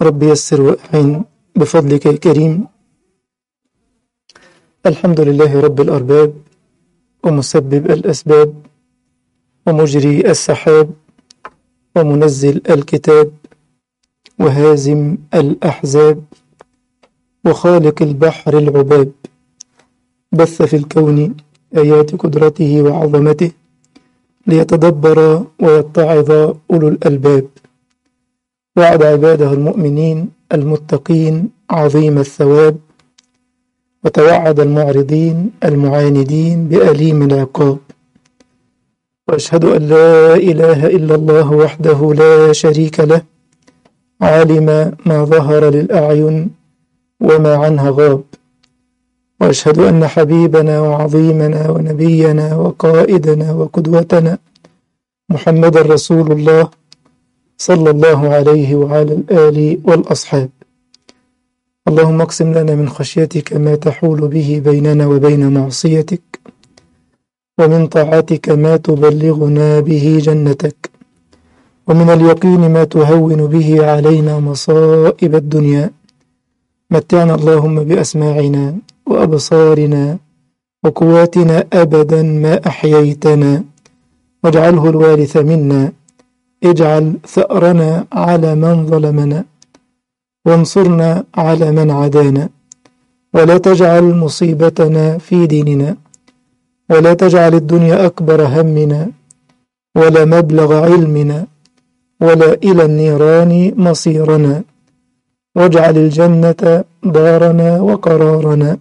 رب يسر وأعن بفضلك يا كريم الحمد لله رب الأرباب ومسبب الأسباب ومجري السحاب ومنزل الكتاب وهازم الأحزاب وخالق البحر العباب بث في الكون آيات قدرته وعظمته ليتدبر ويتعظ أولو الألباب وعد عباده المؤمنين المتقين عظيم الثواب وتوعد المعرضين المعاندين بأليم العقاب وأشهد أن لا إله إلا الله وحده لا شريك له علم ما ظهر للأعين وما عنها غاب وأشهد أن حبيبنا وعظيمنا ونبينا وقائدنا وقدوتنا محمد رسول الله صلى الله عليه وعلى الآل والأصحاب اللهم اقسم لنا من خشيتك ما تحول به بيننا وبين معصيتك ومن طاعتك ما تبلغنا به جنتك ومن اليقين ما تهون به علينا مصائب الدنيا متعنا اللهم بأسماعنا وأبصارنا وقواتنا أبدا ما أحييتنا واجعله الوارث منا اجعل ثأرنا على من ظلمنا وانصرنا على من عادانا ولا تجعل مصيبتنا في ديننا ولا تجعل الدنيا أكبر همنا ولا مبلغ علمنا ولا إلى النيران مصيرنا واجعل الجنة دارنا وقرارنا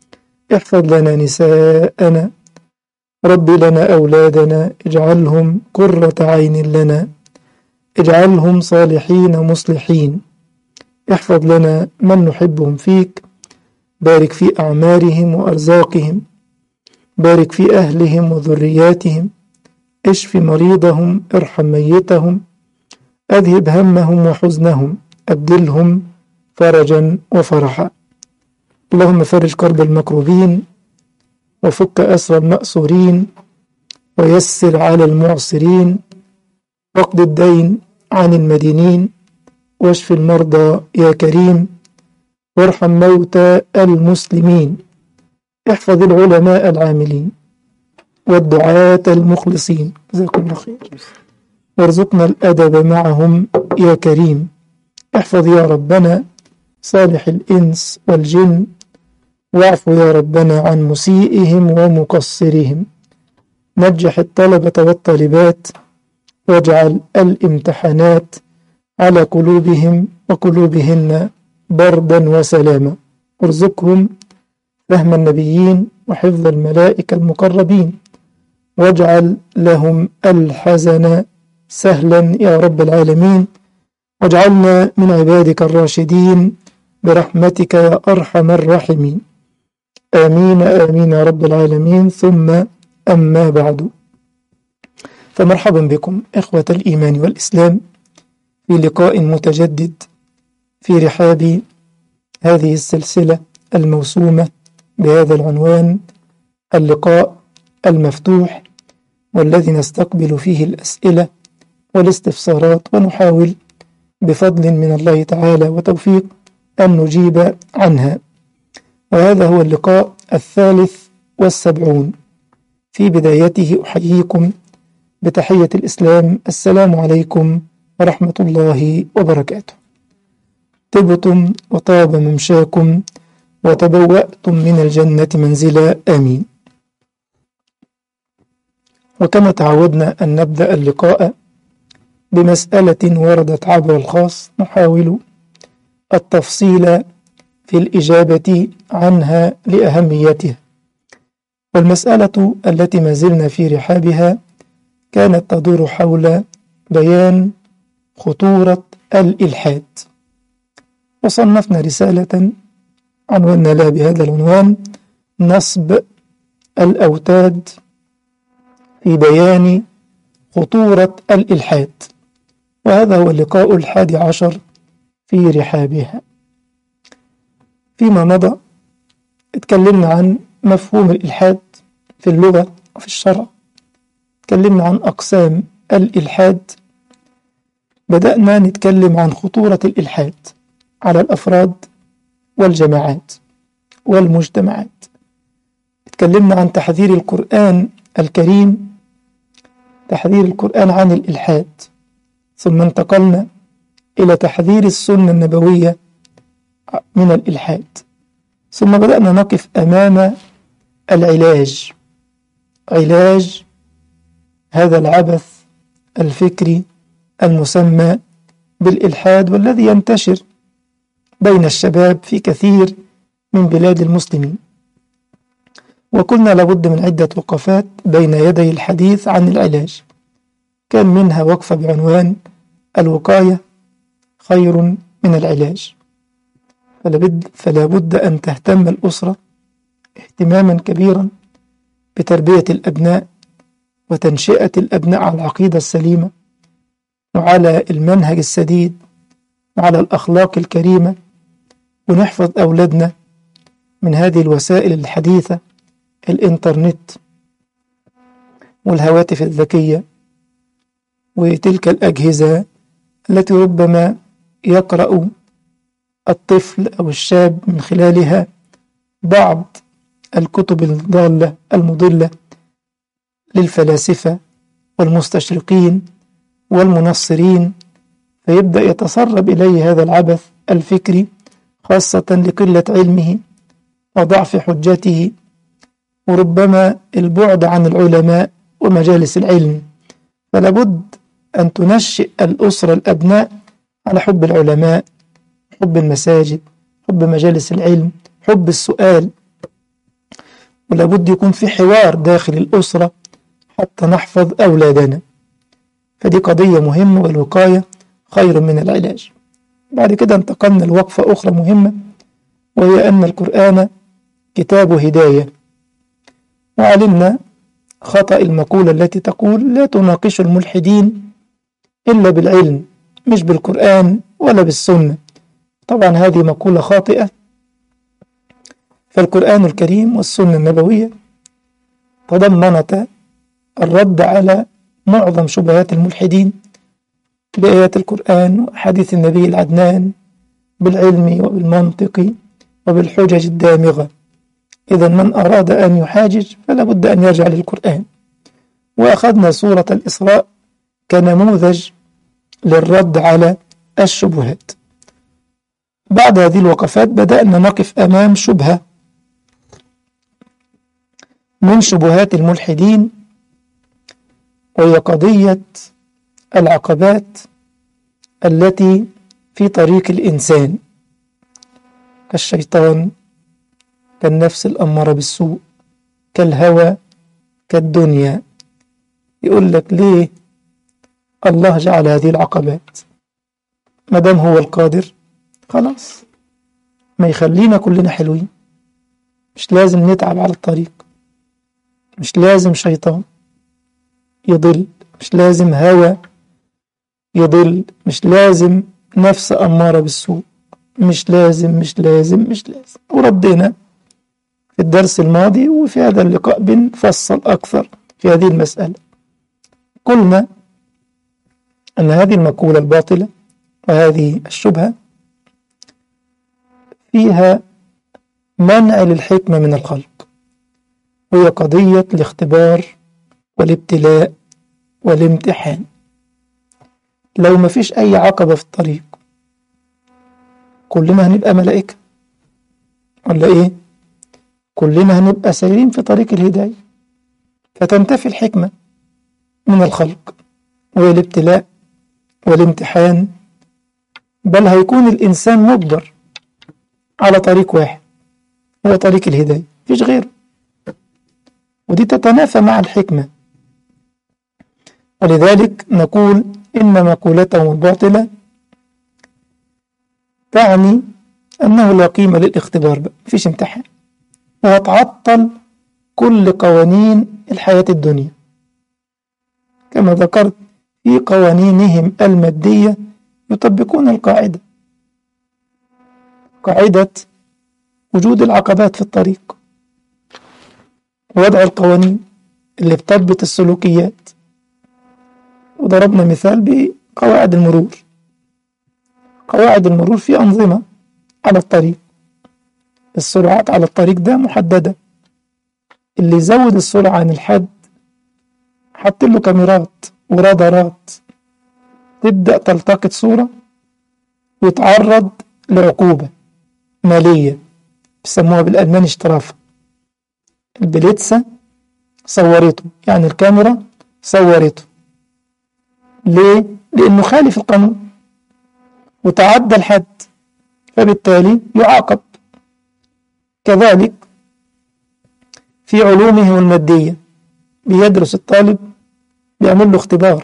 احفظ لنا نساءنا رب لنا أولادنا اجعلهم قرة عين لنا اجعلهم صالحين مصلحين احفظ لنا من نحبهم فيك بارك في أعمارهم وأرزاقهم بارك في أهلهم وذرياتهم اشف مريضهم ارحم ميتهم أذهب همهم وحزنهم أبدلهم فرجا وفرحا اللهم فرج كرب المكروبين وفك أسر المأسورين ويسر على المعسرين واقض الدين عن المدينين واشف المرضى يا كريم وارحم موتى المسلمين احفظ العلماء العاملين والدعاة المخلصين جزاكم الله خير وارزقنا الأدب معهم يا كريم احفظ يا ربنا صالح الإنس والجن واعف يا ربنا عن مسيئهم ومقصرهم نجح الطلبة والطالبات واجعل الامتحانات على قلوبهم وقلوبهن بردا وسلاما ارزقهم فهم النبيين وحفظ الملائكة المقربين واجعل لهم الحزن سهلا يا رب العالمين واجعلنا من عبادك الراشدين برحمتك يا أرحم الراحمين آمين آمين يا رب العالمين ثم أما بعد فمرحبا بكم إخوة الإيمان والإسلام في لقاء متجدد في رحاب هذه السلسلة الموسومة بهذا العنوان اللقاء المفتوح والذي نستقبل فيه الأسئلة والاستفسارات ونحاول بفضل من الله تعالى وتوفيق أن نجيب عنها وهذا هو اللقاء الثالث والسبعون في بدايته أحييكم بتحية الإسلام السلام عليكم ورحمة الله وبركاته طبتم وطاب ممشاكم وتبوأتم من الجنة منزلا آمين وكما تعودنا أن نبدأ اللقاء بمسألة وردت عبر الخاص نحاول التفصيل في الإجابة عنها لأهميتها والمسألة التي ما زلنا في رحابها كانت تدور حول بيان خطورة الإلحاد وصنفنا رسالة عنونا لها بهذا العنوان نصب الأوتاد في بيان خطورة الإلحاد وهذا هو اللقاء الحادي عشر في رحابها فيما مضى اتكلمنا عن مفهوم الإلحاد في اللغة وفي الشرع اتكلمنا عن أقسام الإلحاد بدأنا نتكلم عن خطورة الإلحاد على الأفراد والجماعات والمجتمعات اتكلمنا عن تحذير القرآن الكريم تحذير القرآن عن الإلحاد ثم انتقلنا إلى تحذير السنة النبوية من الإلحاد ثم بدأنا نقف أمام العلاج علاج هذا العبث الفكري المسمى بالإلحاد والذي ينتشر بين الشباب في كثير من بلاد المسلمين وقلنا لابد من عدة وقفات بين يدي الحديث عن العلاج كان منها وقفة بعنوان الوقاية خير من العلاج فلابد, فلابد أن تهتم الأسرة اهتماما كبيرا بتربية الأبناء وتنشئة الأبناء على العقيدة السليمة وعلى المنهج السديد وعلى الأخلاق الكريمة ونحفظ أولادنا من هذه الوسائل الحديثة الإنترنت والهواتف الذكية وتلك الأجهزة التي ربما يقرأ الطفل أو الشاب من خلالها بعض الكتب الضالة المضلة للفلاسفة والمستشرقين والمنصرين فيبدأ يتسرب إليه هذا العبث الفكري خاصة لقلة علمه وضعف حجته وربما البعد عن العلماء ومجالس العلم فلابد أن تنشئ الأسرة الأبناء على حب العلماء حب المساجد حب مجالس العلم حب السؤال ولابد يكون في حوار داخل الأسرة حتى نحفظ أولادنا فدي قضية مهمة والوقاية خير من العلاج بعد كده انتقلنا لوقفة أخرى مهمة وهي أن القرآن كتاب هداية وعلمنا خطأ المقولة التي تقول لا تناقش الملحدين إلا بالعلم مش بالقرآن ولا بالسنة طبعا هذه مقولة خاطئة فالقرآن الكريم والسنة النبوية تضمنتا الرد على معظم شبهات الملحدين بآيات القرآن وحديث النبي العدنان بالعلم وبالمنطق وبالحجج الدامغة إذا من أراد أن يحاجج فلا بد أن يرجع للقرآن وأخذنا سورة الإسراء كنموذج للرد على الشبهات بعد هذه الوقفات بدأنا نقف أمام شبهة من شبهات الملحدين وهي قضية العقبات التي في طريق الإنسان كالشيطان كالنفس الأمارة بالسوء كالهوى كالدنيا يقول لك ليه الله جعل هذه العقبات ما دام هو القادر خلاص ما يخلينا كلنا حلوين مش لازم نتعب على الطريق مش لازم شيطان يضل مش لازم هوى يضل مش لازم نفس أمارة بالسوء مش لازم مش لازم مش لازم وردينا في الدرس الماضي وفي هذا اللقاء بنفصل أكثر في هذه المسألة قلنا أن هذه المقولة الباطلة وهذه الشبهة فيها منع للحكمة من الخلق وهي قضية الاختبار والابتلاء والامتحان لو ما فيش أي عقبة في الطريق كلنا هنبقى ملائكة ولا إيه؟ كلنا هنبقى سايرين في طريق الهداية فتنتفي الحكمة من الخلق وهي الابتلاء والامتحان بل هيكون الإنسان مجبر على طريق واحد هو طريق الهداية مفيش غيره ودي تتنافى مع الحكمة ولذلك نقول إن مقولتهم الباطلة تعني أنه لا قيمة للاختبار بقى مفيش امتحان وهتعطل كل قوانين الحياة الدنيا كما ذكرت في قوانينهم المادية يطبقون القاعدة قاعدة وجود العقبات في الطريق وضع القوانين اللي بتضبط السلوكيات وضربنا مثال بقواعد المرور قواعد المرور في أنظمة على الطريق السرعات على الطريق ده محددة اللي يزود السرعة عن الحد حط له كاميرات ورادارات تبدأ تلتقط صورة ويتعرض لعقوبة مالية بيسموها بالألماني اشترافة البليتسة صورته يعني الكاميرا صورته ليه؟ لأنه خالف القانون وتعدى الحد فبالتالي يعاقب كذلك في علومه المادية بيدرس الطالب بيعمل له اختبار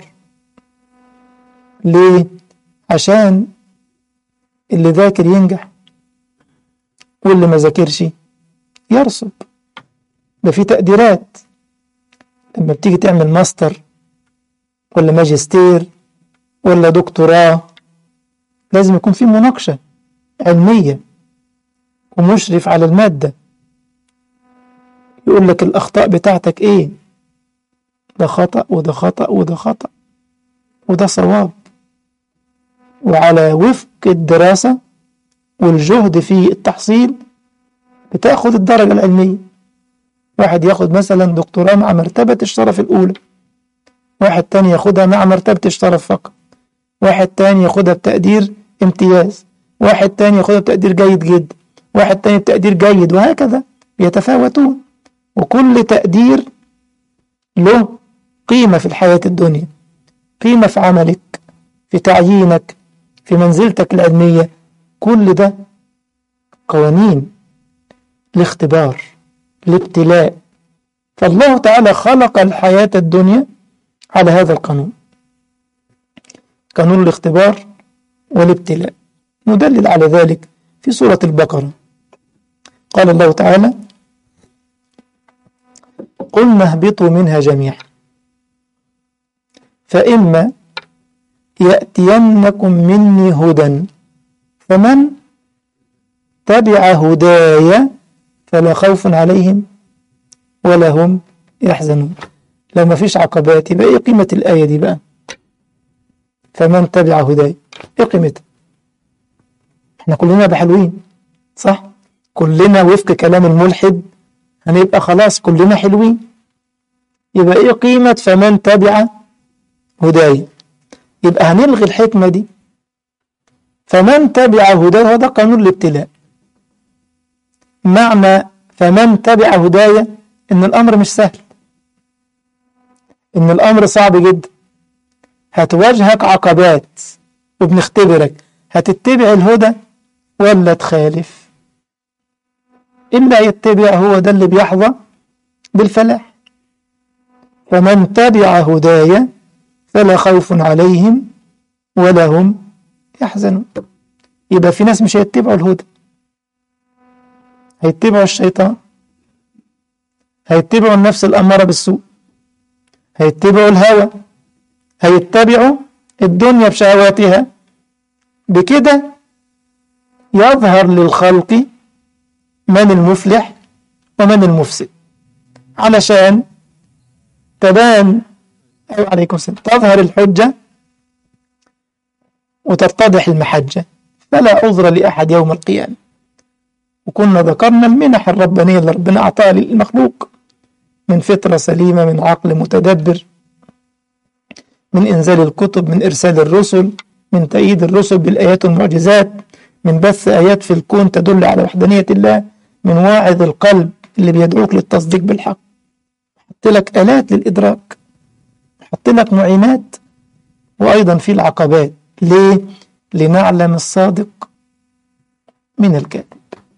ليه؟ عشان اللي ذاكر ينجح واللي ما ذاكرش يرسب ده في تقديرات لما بتيجي تعمل ماستر ولا ماجستير ولا دكتوراه لازم يكون في مناقشة علمية ومشرف على المادة يقول لك الأخطاء بتاعتك إيه ده خطأ وده خطأ وده خطأ وده صواب وعلى وفق الدراسة والجهد في التحصيل بتاخد الدرجة العلمية واحد ياخد مثلا دكتوراه مع مرتبة الشرف الأولى واحد تاني ياخدها مع مرتبة الشرف فقط واحد تاني ياخدها بتقدير امتياز واحد تاني ياخدها بتقدير جيد جدا واحد تاني بتقدير جيد وهكذا يتفاوتون وكل تقدير له قيمة في الحياة الدنيا قيمة في عملك في تعيينك في منزلتك العلمية كل ده قوانين الاختبار الابتلاء فالله تعالى خلق الحياة الدنيا على هذا القانون قانون الاختبار والابتلاء ندلل على ذلك في سورة البقرة قال الله تعالى قلنا اهبطوا منها جميعا فإما يأتينكم مني هدى فمن تبع هداي فلا خوف عليهم ولا هم يحزنون لو ما فيش عقبات يبقى ايه قيمة الآية دي بقى فمن تبع هداي ايه قيمتها احنا كلنا بحلوين صح كلنا وفق كلام الملحد هنبقى خلاص كلنا حلوين يبقى ايه قيمة فمن تبع هداي يبقى هنلغي الحكمة دي فمن تبع هداي هو ده قانون الابتلاء معنى فمن تبع هدايا ان الامر مش سهل ان الامر صعب جدا هتواجهك عقبات وبنختبرك هتتبع الهدى ولا تخالف إلا يتبع هو ده اللي بيحظى بالفلاح فمن تبع هدايا فلا خوف عليهم ولا هم يحزنون يبقى في ناس مش هيتبعوا الهدى هيتبعوا الشيطان هيتبعوا النفس الأمارة بالسوء هيتبعوا الهوى هيتبعوا الدنيا بشهواتها بكده يظهر للخلق من المفلح ومن المفسد علشان تبان أيوة عليكم السلام تظهر الحجة وتتضح المحجة فلا عذر لأحد يوم القيامة وكنا ذكرنا المنح الربانية اللي ربنا أعطاها للمخلوق من فطرة سليمة من عقل متدبر من إنزال الكتب من إرسال الرسل من تأييد الرسل بالآيات والمعجزات من بث آيات في الكون تدل على وحدانية الله من واعظ القلب اللي بيدعوك للتصديق بالحق حط لك آلات للإدراك حط لك معينات وأيضا في العقبات ليه؟ لنعلم الصادق من الكاذب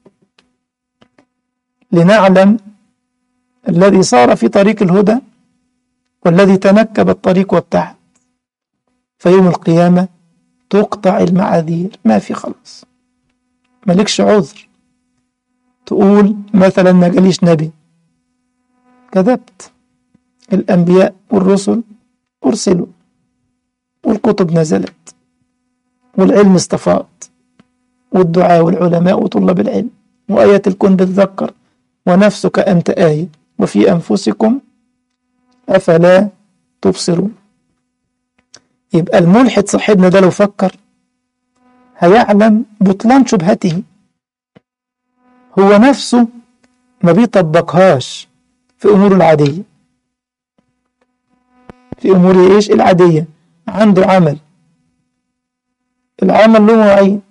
لنعلم الذي صار في طريق الهدى والذي تنكب الطريق وابتعد فيوم القيامة تقطع المعاذير ما في خلاص مالكش عذر تقول مثلا ما جاليش نبي كذبت الأنبياء والرسل أرسلوا والكتب نزلت والعلم استفاض والدعاء والعلماء وطلاب العلم وآيات الكون بتذكر ونفسك أنت آية وفي أنفسكم أفلا تبصرون يبقى الملحد صاحبنا ده لو فكر هيعلم بطلان شبهته هو نفسه ما بيطبقهاش في أموره العادية في أموره إيش العادية عنده عمل العمل له مواعيد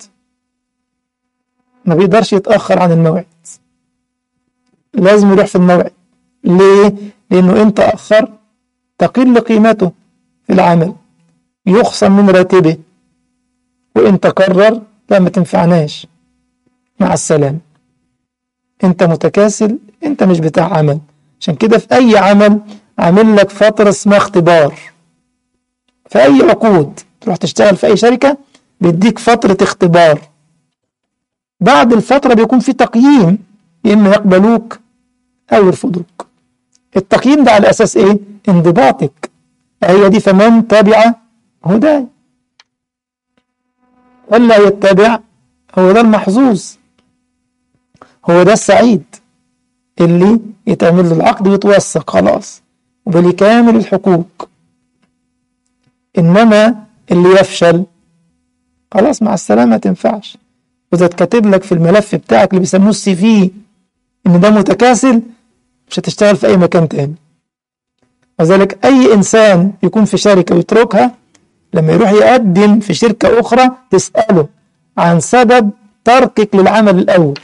ما بيقدرش يتأخر عن الموعد لازم يروح في الموعد ليه؟ لأنه إن تأخر تقل قيمته في العمل يخصم من راتبه وإن تكرر لا ما تنفعناش مع السلامة أنت متكاسل أنت مش بتاع عمل عشان كده في أي عمل عامل لك فترة اسمها اختبار في أي عقود تروح تشتغل في أي شركة بيديك فترة اختبار بعد الفترة بيكون في تقييم يا إما يقبلوك أو يرفضوك التقييم ده على أساس إيه؟ انضباطك هي دي فمن تبع هداي ولا يتبع هو ده المحظوظ هو ده السعيد اللي يتعمل له العقد ويتوثق خلاص وبلكامل الحقوق إنما اللي يفشل خلاص مع السلامة تنفعش وإذا اتكتب لك في الملف بتاعك اللي بيسموه السي في إن ده متكاسل مش هتشتغل في أي مكان تاني وذلك أي إنسان يكون في شركة ويتركها لما يروح يقدم في شركة أخرى تسأله عن سبب تركك للعمل الأول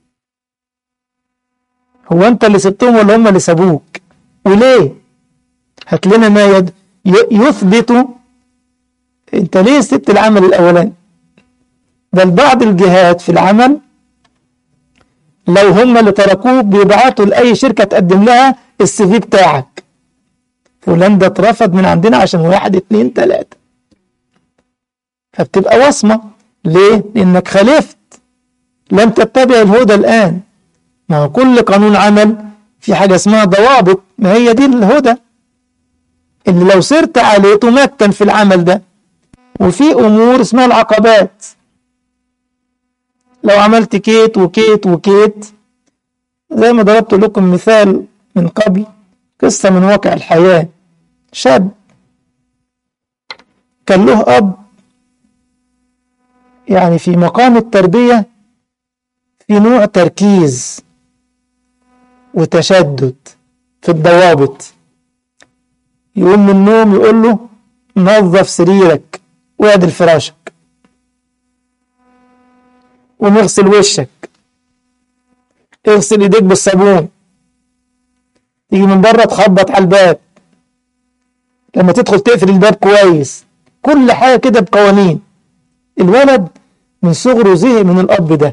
هو أنت اللي سبتهم ولا هم اللي سابوك وليه هات لنا ما يد يثبت أنت ليه سبت العمل الأولاني بل بعض الجهات في العمل لو هم اللي تركوك بيبعتوا لأي شركة تقدم لها السي في بتاعك فلان ده اترفض من عندنا عشان واحد اتنين تلاتة فبتبقى وصمة ليه؟ لأنك خالفت لم تتبع الهدى الآن ما هو كل قانون عمل في حاجة اسمها ضوابط ما هي دي الهدى اللي لو سرت عليه تمكن في العمل ده وفي أمور اسمها العقبات لو عملت كيت وكيت وكيت زي ما ضربت لكم مثال من قبل قصة من واقع الحياة شاب كان له أب يعني في مقام التربية في نوع تركيز وتشدد في الضوابط يقوم من النوم يقول له نظف سريرك واعدل فراشك ونغسل وشك اغسل ايديك بالصابون تيجي من بره تخبط على الباب لما تدخل تقفل الباب كويس كل حاجة كده بقوانين الولد من صغره زهق من الأب ده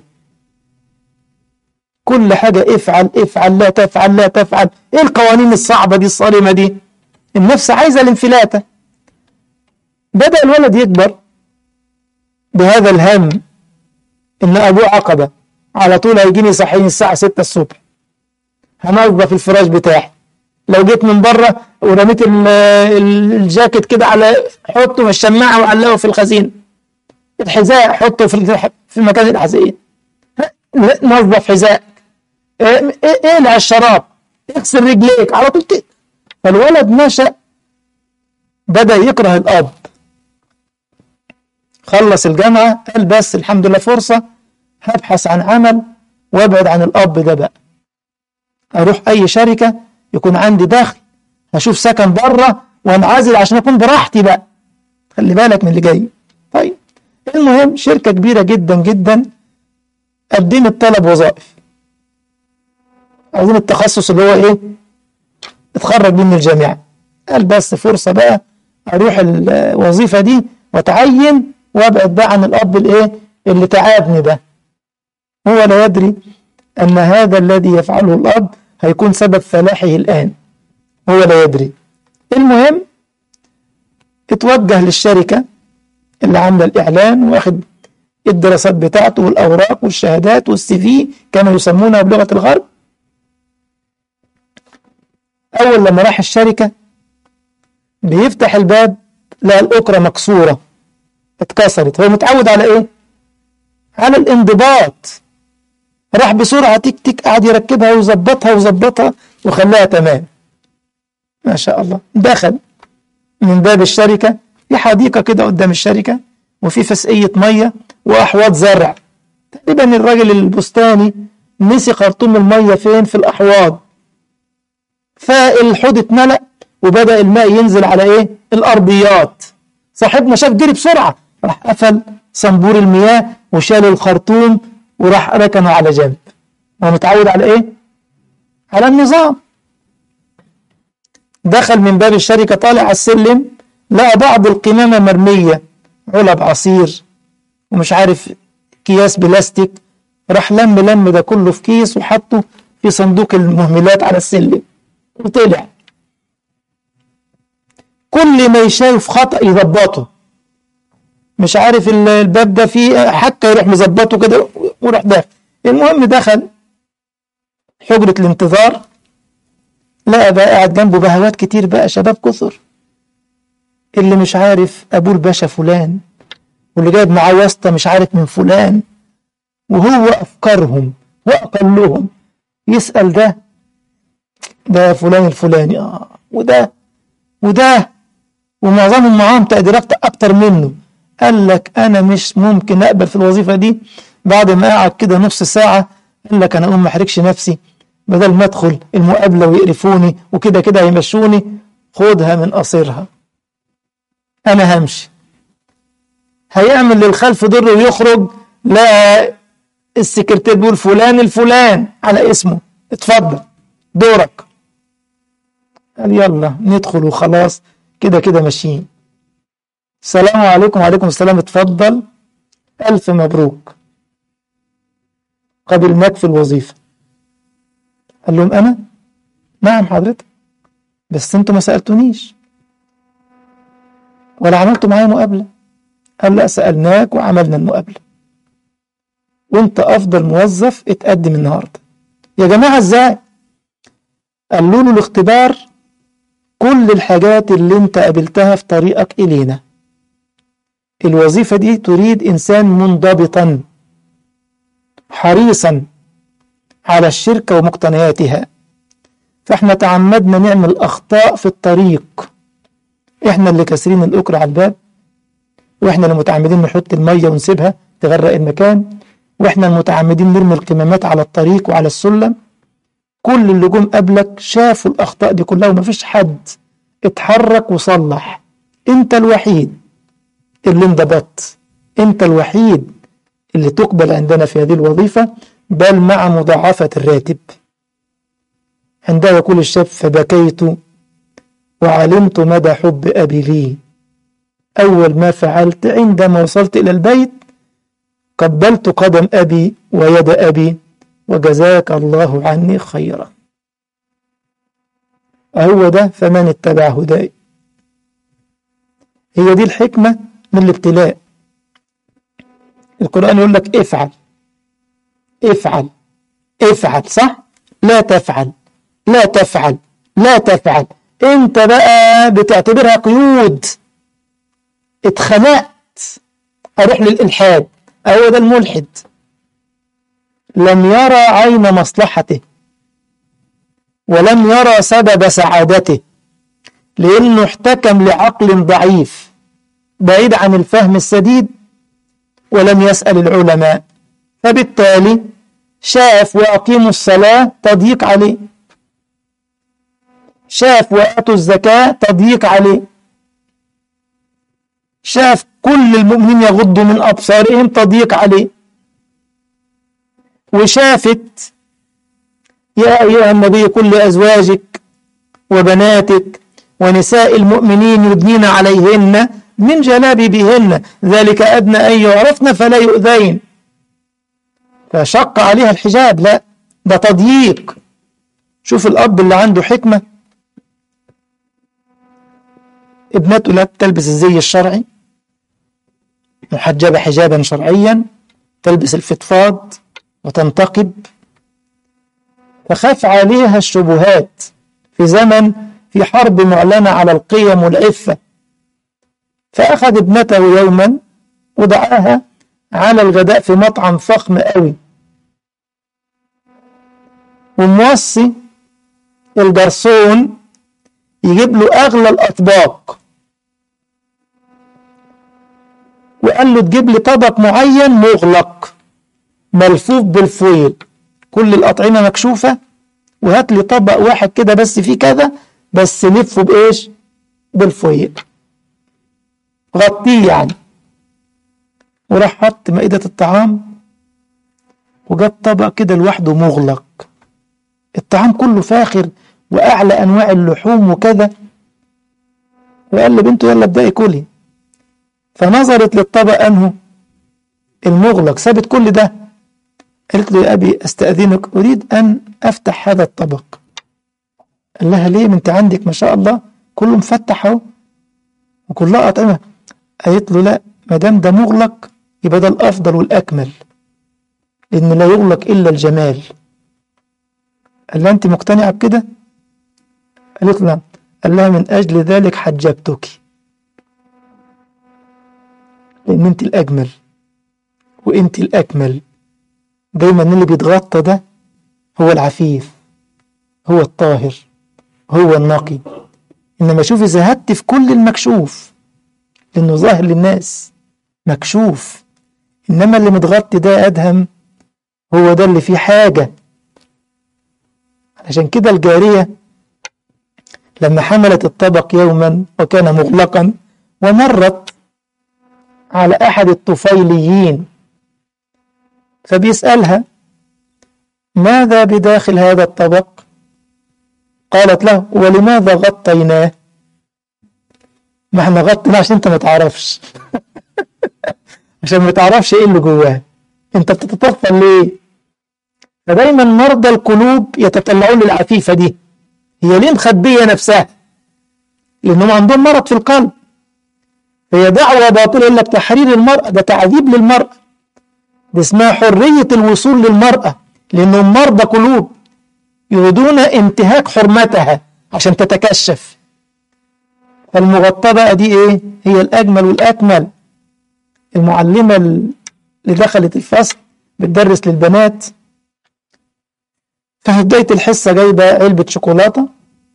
كل حاجة افعل افعل لا تفعل لا تفعل ايه القوانين الصعبة دي الصارمة دي النفس عايزة الانفلاتة بدأ الولد يكبر بهذا الهم ان ابوه عقبة على طول هيجيني يصحيني الساعة 6 الصبح هنظف الفراش بتاعي لو جيت من بره ورميت الجاكيت كده على حطه في الشماعة وعلقه في الخزين الحذاء حطه في في مكان الحذاء نظف حذاء اقلع الشراب اغسل رجليك على طول كده فالولد نشأ بدأ يكره الأب خلص الجامعة قال بس الحمد لله فرصة هبحث عن عمل وابعد عن الأب ده بقى أروح أي شركة يكون عندي دخل هشوف سكن بره وانعزل عشان أكون براحتي بقى خلي بالك من اللي جاي طيب المهم شركة كبيرة جدا جدا قدمت طلب وظائف عايزين التخصص اللي هو ايه اتخرج من الجامعة قال بس فرصة بقى اروح الوظيفة دي واتعين وابعد بقى عن الاب الايه اللي تعبني ده هو لا يدري ان هذا الذي يفعله الاب هيكون سبب فلاحه الان هو لا يدري المهم اتوجه للشركة اللي عاملة الإعلان واخد الدراسات بتاعته والأوراق والشهادات والسي في كانوا يسمونها بلغة الغرب أول لما راح الشركة بيفتح الباب لقى الأكرة مكسورة اتكسرت هو متعود على إيه؟ على الانضباط راح بسرعة تك تك قعد يركبها ويظبطها ويظبطها وخلاها تمام ما شاء الله دخل من باب الشركة في حديقة كده قدام الشركة وفي فسقية مية وأحواض زرع تقريبا الراجل البستاني نسي خرطوم المية فين في الأحواض فالحوض اتملأ وبدأ الماء ينزل على ايه الأرضيات صاحبنا شاف جري بسرعة راح قفل صنبور المياه وشال الخرطوم وراح ركنه على جنب هو متعود على ايه على النظام دخل من باب الشركة طالع على السلم لقى بعض القمامة مرمية علب عصير ومش عارف اكياس بلاستيك راح لم لم ده كله في كيس وحطه في صندوق المهملات على السلم وطلع كل ما يشايف خطأ يظبطه مش عارف ال- الباب ده فيه حكة يروح مظبطه كده ويروح داخل المهم دخل حجرة الانتظار لقى بقى قاعد جنبه بهوات كتير بقى شباب كثر اللي مش عارف ابوه الباشا فلان واللي جايب معاه واسطة مش عارف من فلان وهو أفكارهم وأقلهم يسأل ده ده فلان الفلاني آه وده وده ومعظمهم معاهم تقديرات أكتر منه قال لك أنا مش ممكن أقبل في الوظيفة دي بعد ما قعد كده نص ساعة قال لك أنا أقوم ما أحرجش نفسي بدل ما أدخل المقابلة ويقرفوني وكده كده هيمشوني خدها من قصيرها أنا همشي هيعمل للخلف ضر ويخرج لا السكرتير بيقول فلان الفلان على اسمه اتفضل دورك قال يلا ندخل وخلاص كده كده ماشيين السلام عليكم وعليكم السلام اتفضل ألف مبروك قبلناك في الوظيفة قال لهم أنا نعم حضرتك بس انتوا ما سألتونيش ولا عملتوا معايا مقابلة قال لا سألناك وعملنا المقابلة وانت أفضل موظف اتقدم النهاردة يا جماعة ازاي قالوا له الاختبار كل الحاجات اللي انت قابلتها في طريقك إلينا الوظيفة دي تريد إنسان منضبطا حريصا على الشركة ومقتنياتها فاحنا تعمدنا نعمل أخطاء في الطريق احنا اللي كاسرين الأكر على الباب واحنا اللي متعمدين نحط المية ونسيبها تغرق المكان واحنا المتعمدين نرمي القمامات على الطريق وعلى السلم كل اللي جم قبلك شافوا الأخطاء دي كلها ومفيش حد اتحرك وصلح انت الوحيد اللي انضبطت انت الوحيد اللي تقبل عندنا في هذه الوظيفة بل مع مضاعفة الراتب عندها يقول الشاب فبكيت وعلمت مدى حب أبي لي أول ما فعلت عندما وصلت إلى البيت قبلت قدم أبي ويد أبي وجزاك الله عني خيرا هو ده فمن اتبع هداي هي دي الحكمة من الابتلاء القرآن يقول لك افعل افعل افعل صح لا تفعل لا تفعل لا تفعل انت بقى بتعتبرها قيود اتخنقت اروح للالحاد هو ده الملحد لم يرى عين مصلحته ولم يرى سبب سعادته لانه احتكم لعقل ضعيف بعيد عن الفهم السديد ولم يسأل العلماء فبالتالي شاف وأقيموا الصلاة تضييق عليه شاف وآتوا الزكاة تضييق عليه شاف كل المؤمنين يغضوا من أبصارهم تضييق عليه وشافت يا أيها النبي كل أزواجك وبناتك ونساء المؤمنين يدنين عليهن من جلابيبهن ذلك أدنى أن يعرفن فلا يؤذين فشق عليها الحجاب لا ده تضييق شوف الأب اللي عنده حكمة ابنته لا تلبس الزي الشرعي محجبة حجابا شرعيا تلبس الفضفاض وتنتقب فخاف عليها الشبهات في زمن في حرب معلنة على القيم والعفة فأخذ ابنته يوما ودعاها على الغداء في مطعم فخم قوي وموصي الجرسون يجيب له أغلى الأطباق وقال له تجيب لي طبق معين مغلق ملفوف بالفويل كل الأطعمة مكشوفة وهات لي طبق واحد كده بس فيه كذا بس لفه بإيش بالفويل غطيه يعني وراح حط مائدة الطعام وجاب طبق كده لوحده مغلق الطعام كله فاخر وأعلى أنواع اللحوم وكذا وقال لبنته يلا ابدأي كلي فنظرت للطبق أنه المغلق سابت كل ده قالت له يا أبي أستأذنك أريد أن أفتح هذا الطبق قال لها ليه ما أنت عندك ما شاء الله كله مفتح أهو وكلها أطعمة قالت له لا ما دام ده مغلق يبقى ده الأفضل والأكمل لأن لا يغلق إلا الجمال قال لها أنت مقتنعة بكده؟ قالت له نعم قال لها من أجل ذلك حجبتك لأن أنت الأجمل وأنت الأكمل دايما اللي بيتغطى ده هو العفيف هو الطاهر هو النقي إنما شوفي زهدت في كل المكشوف لأنه ظاهر للناس مكشوف إنما اللي متغطي ده أدهم هو ده اللي فيه حاجة عشان كده الجارية لما حملت الطبق يوما وكان مغلقا ومرت على أحد الطفيليين فبيسألها ماذا بداخل هذا الطبق قالت له ولماذا غطيناه ما احنا غطيناه عشان انت ما تعرفش عشان ما تعرفش ايه اللي جواه انت بتتطفل ليه فدايما مرضى القلوب يتطلعون للعفيفة دي هي ليه مخبية نفسها لأنهم عندهم مرض في القلب هي دعوة باطلة يقول لك تحرير المرأة ده تعذيب للمرأة دي اسمها حرية الوصول للمرأة لأنهم مرضى قلوب يريدون انتهاك حرمتها عشان تتكشف فالمغطاة بقى دي ايه هي الأجمل والأكمل المعلمة اللي دخلت الفصل بتدرس للبنات ففي بداية الحصة جايبة علبة شوكولاتة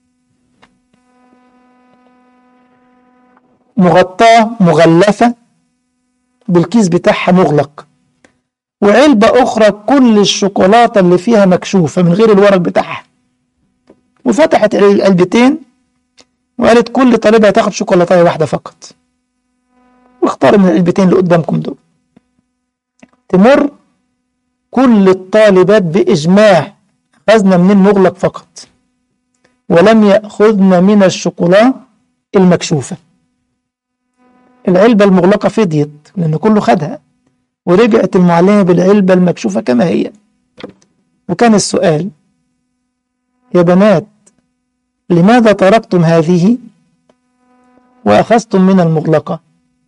مغطاة مغلفة بالكيس بتاعها مغلق وعلبة أخرى كل الشوكولاتة اللي فيها مكشوفة من غير الورق بتاعها وفتحت العلبتين وقالت كل طالبة هتاخد شوكولاتة واحدة فقط واختار من العلبتين اللي قدامكم دول تمر كل الطالبات بإجماع أخذنا من المغلق فقط ولم يأخذن من الشوكولا المكشوفة العلبة المغلقة فضيت لأن كله خدها ورجعت المعلمة بالعلبة المكشوفة كما هي وكان السؤال يا بنات لماذا تركتم هذه وأخذتم من المغلقة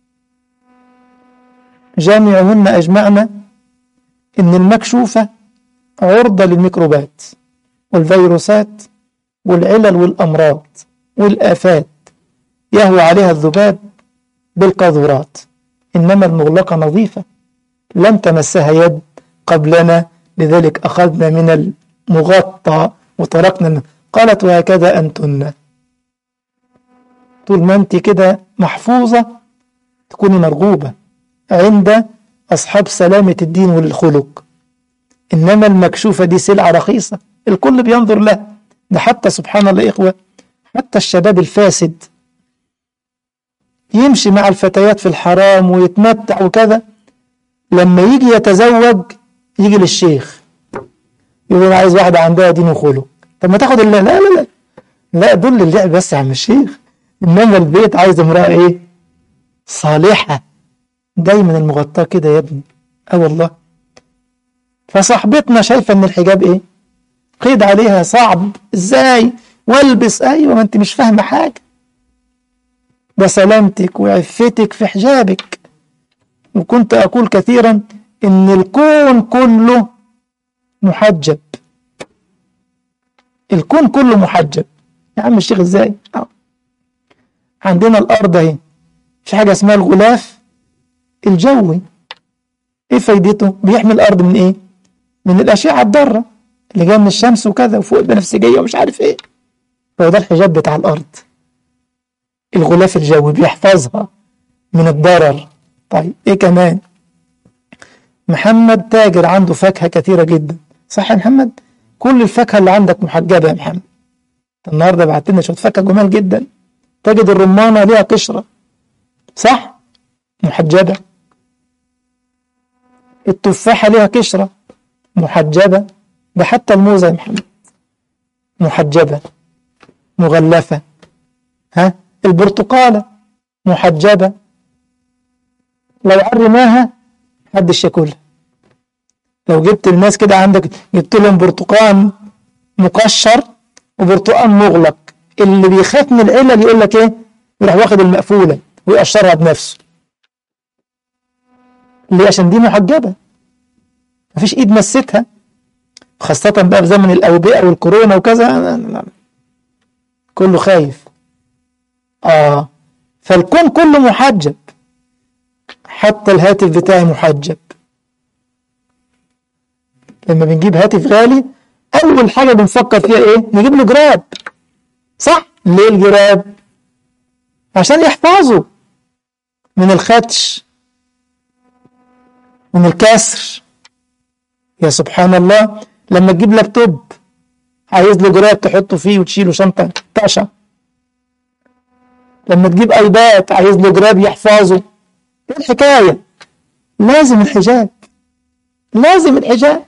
جامعهن أجمعنا إن المكشوفة عرضة للميكروبات والفيروسات والعلل والأمراض والآفات يهوى عليها الذباب بالقاذورات إنما المغلقة نظيفة لم تمسها يد قبلنا لذلك أخذنا من المغطى وتركنا قالت وهكذا أنتن طول ما أنت كده محفوظة تكوني مرغوبة عند أصحاب سلامة الدين والخلق إنما المكشوفة دي سلعة رخيصة الكل بينظر لها ده حتى سبحان الله إخوة حتى الشباب الفاسد يمشي مع الفتيات في الحرام ويتمتع وكذا لما يجي يتزوج يجي للشيخ يقول أنا عايز واحدة عندها دين وخلق طب ما تاخد الله لا لا لا لا دول اللعب بس يا عم الشيخ إنما البيت عايز امرأة إيه صالحة دايما المغطاة كده يا ابني اه والله فصاحبتنا شايفة ان الحجاب ايه قيد عليها صعب ازاي والبس ايوه ما انت مش فاهمة حاجة ده سلامتك وعفتك في حجابك وكنت اقول كثيرا ان الكون كله محجب الكون كله محجب يا عم الشيخ ازاي أه. عندنا الارض اهي في حاجة اسمها الغلاف الجوي ايه فايدته بيحمي الارض من ايه من الاشعه الضاره اللي جايه من الشمس وكذا وفوق البنفسجيه ومش عارف ايه هو ده الحجاب بتاع الارض الغلاف الجوي بيحفظها من الضرر طيب ايه كمان محمد تاجر عنده فاكهه كثيره جدا صح يا محمد كل الفاكهة اللي عندك محجبة يا محمد النهاردة بعت لنا شوية فاكهة جمال جدا تجد الرمانة ليها قشرة صح محجبة التفاحة ليها قشرة محجبة ده حتى الموزة يا محمد محجبة مغلفة ها البرتقالة محجبة لو عرماها محدش ياكلها لو جبت الناس كده عندك جبت لهم برتقال مقشر وبرتقال مغلق اللي بيخاف من العلل يقول لك ايه يروح واخد المقفولة ويقشرها بنفسه ليه عشان دي محجبة مفيش ايد مستها خاصة بقى في زمن الأوبئة والكورونا وكذا لا لا لا. كله خايف آه فالكون كله محجب حتى الهاتف بتاعي محجب لما بنجيب هاتف غالي أول حاجة بنفكر فيها إيه؟ نجيب له جراب صح؟ ليه الجراب؟ عشان يحفظه من الخدش من الكسر يا سبحان الله لما تجيب لابتوب عايز له جراب تحطه فيه وتشيله شنطة تقشع لما تجيب ايباد عايز له جراب يحفظه ايه الحكاية لازم الحجاب لازم الحجاب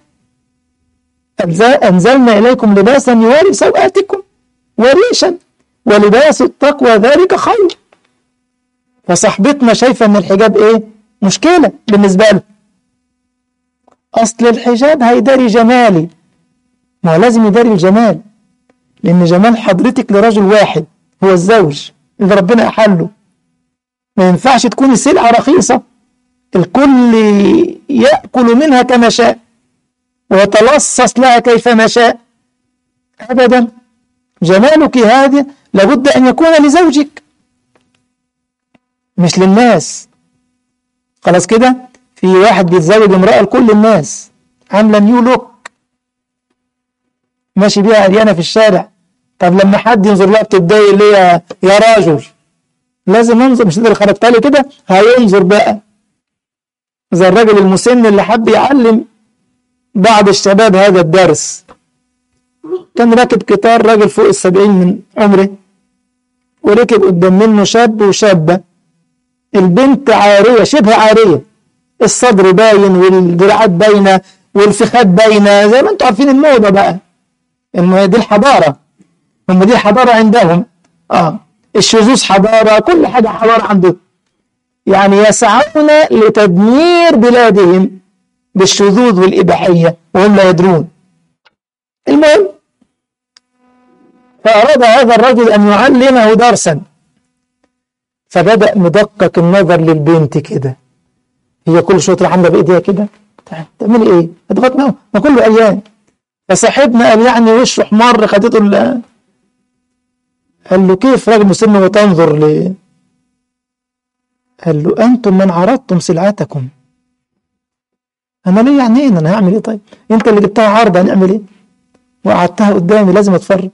أنزلنا إليكم لباسا يواري سوآتكم وريشا ولباس التقوى ذلك خير فصاحبتنا شايفة أن الحجاب إيه مشكلة بالنسبة له أصل الحجاب هيداري جمالي ما هو لازم يداري الجمال لأن جمال حضرتك لرجل واحد هو الزوج اللي ربنا أحله ما ينفعش تكوني سلعة رخيصة الكل يأكل منها كما شاء ويتلصص لها كيفما شاء أبدا جمالك هذا لابد أن يكون لزوجك مش للناس خلاص كده في واحد بيتزوج امرأة لكل الناس عاملة نيو لوك ماشي بيها عريانة في الشارع طب لما حد ينظر لها بتتضايق ليه يا, يا راجل لازم انظر مش اللي خرجت لي كده هينظر بقى زي الراجل المسن اللي حب يعلم بعض الشباب هذا الدرس كان راكب قطار راجل فوق السبعين من عمره وركب قدام منه شاب وشابة البنت عارية شبه عارية الصدر باين والدراعات باينة والفخاد باينة زي ما انتم عارفين الموضة بقى انه دي الحضارة هم دي الحضارة عندهم اه الشذوذ حضارة كل حاجة حضارة عندهم يعني يسعون لتدمير بلادهم بالشذوذ والإباحية وهم لا يدرون المهم فأراد هذا الرجل أن يعلمه درسا فبدأ مدقق النظر للبنت كده هي كل شوية تروح عاملة بإيديها كده تعملي إيه؟ اضغط معه ما كله أيام فصاحبنا قال يعني وشه حمار خدته ال قال له كيف راجل مسن وتنظر ليه؟ قال له أنتم من عرضتم سلعتكم أنا ليه يعني إيه أنا هعمل إيه طيب أنت اللي جبتها عرض هنعمل إيه وقعدتها قدامي لازم أتفرج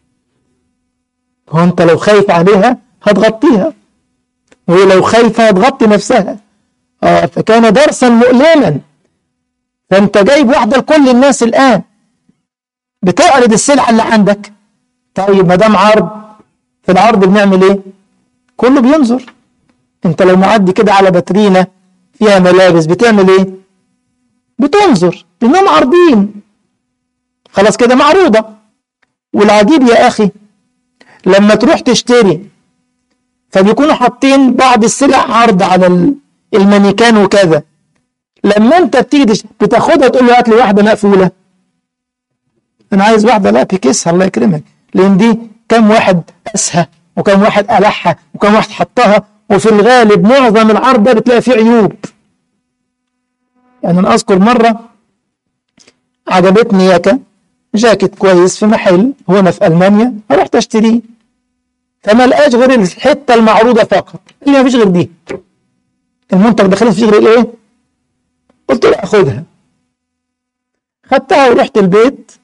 هو أنت لو خايف عليها هتغطيها وهي لو خايفة هتغطي نفسها آه فكان درسا مؤلما فأنت جايب واحدة لكل الناس الآن بتعرض السلعة اللي عندك طيب ما دام عرض في العرض بنعمل إيه كله بينظر أنت لو معدي كده على باترينا فيها ملابس بتعمل إيه بتنظر لأنهم عارضين خلاص كده معروضة والعجيب يا أخي لما تروح تشتري فبيكونوا حاطين بعض السلع عرض على المانيكان وكذا لما انت بتيجي بتاخدها تقول له هات لي واحده مقفوله انا عايز واحده لا بكيسها الله يكرمك لان دي كم واحد قاسها وكم واحد قلعها وكم واحد حطها وفي الغالب معظم العرض ده بتلاقي فيه عيوب يعني انا اذكر مره عجبتني ياكا جاكيت كويس في محل هنا في المانيا رحت اشتريه فما لقاش غير الحته المعروضه فقط اللي ما فيش غير دي المنتج ده خلص فيه غير ايه قلت له اخدها خدتها ورحت البيت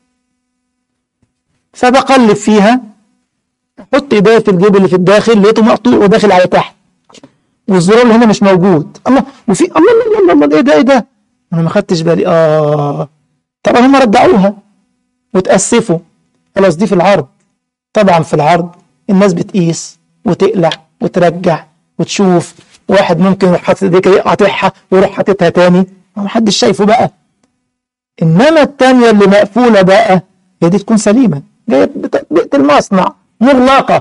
فبقلب فيها احط ايديا في الجيب اللي في الداخل لقيته مقطوع وداخل على تحت والزرار اللي هنا مش موجود الله وفي الله الله الله, الله ايه ده ايه ده انا ما خدتش بالي اه طبعا هم رجعوها وتأسفوا خلاص دي في العرض طبعا في العرض الناس بتقيس وتقلع وترجع وتشوف واحد ممكن يروح حاطط ايديه كده قاطعها ويروح حاططها تاني ما حدش شايفه بقى انما التانية اللي مقفولة بقى هي دي تكون سليمة جاية بيئة المصنع مغلقة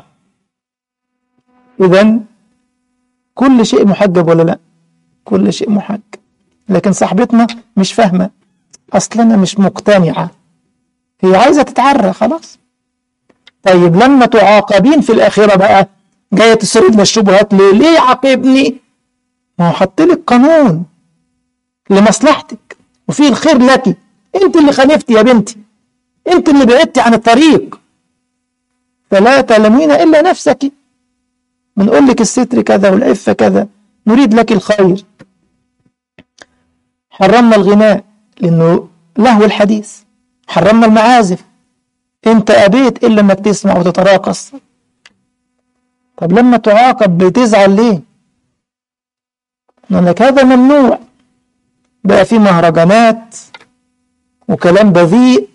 اذا كل شيء محجب ولا لا كل شيء محجب لكن صاحبتنا مش فاهمة اصلا مش مقتنعة هي عايزة تتعرى خلاص طيب لما تعاقبين في الآخرة بقى جاية تسرد لنا الشبهات ليه ليه عاقبني ما هو حط لك قانون لمصلحتك وفيه الخير لك انت اللي خالفتي يا بنتي انت اللي بعدتي عن الطريق فلا تلمين إلا نفسك بنقول لك الستر كذا والعفة كذا نريد لك الخير حرمنا الغناء لأنه لهو الحديث حرمنا المعازف انت أبيت إلا أنك تسمع وتتراقص طب لما تعاقب بتزعل ليه لك هذا ممنوع بقى في مهرجانات وكلام بذيء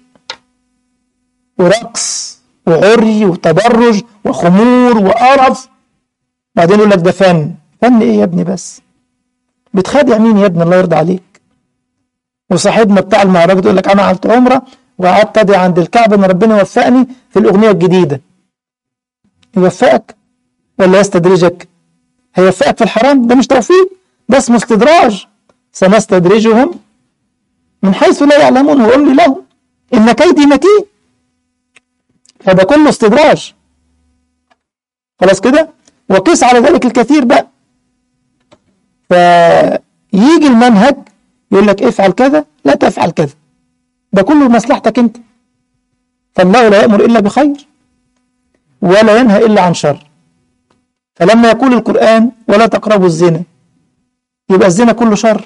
ورقص وعري وتبرج وخمور وقرف بعدين يقول لك ده فن فن ايه يا ابني بس بتخادع مين يا ابني الله يرضى عليك وصاحبنا بتاع المهرجان يقول لك انا عملت عمره وقعدت ادعي عند الكعبه ان ربنا يوفقني في الاغنيه الجديده يوفقك ولا يستدرجك هيوفقك في الحرام ده مش توفيق ده اسمه استدراج سنستدرجهم من حيث لا يعلمون واملي لهم ان كيدي متين فده كله استدراج خلاص كده وقيس على ذلك الكثير بقى فيجي المنهج يقول لك افعل كذا لا تفعل كذا ده كله لمصلحتك انت فالله لا يأمر إلا بخير ولا ينهى إلا عن شر فلما يقول القرآن ولا تقربوا الزنا يبقى الزنا كله شر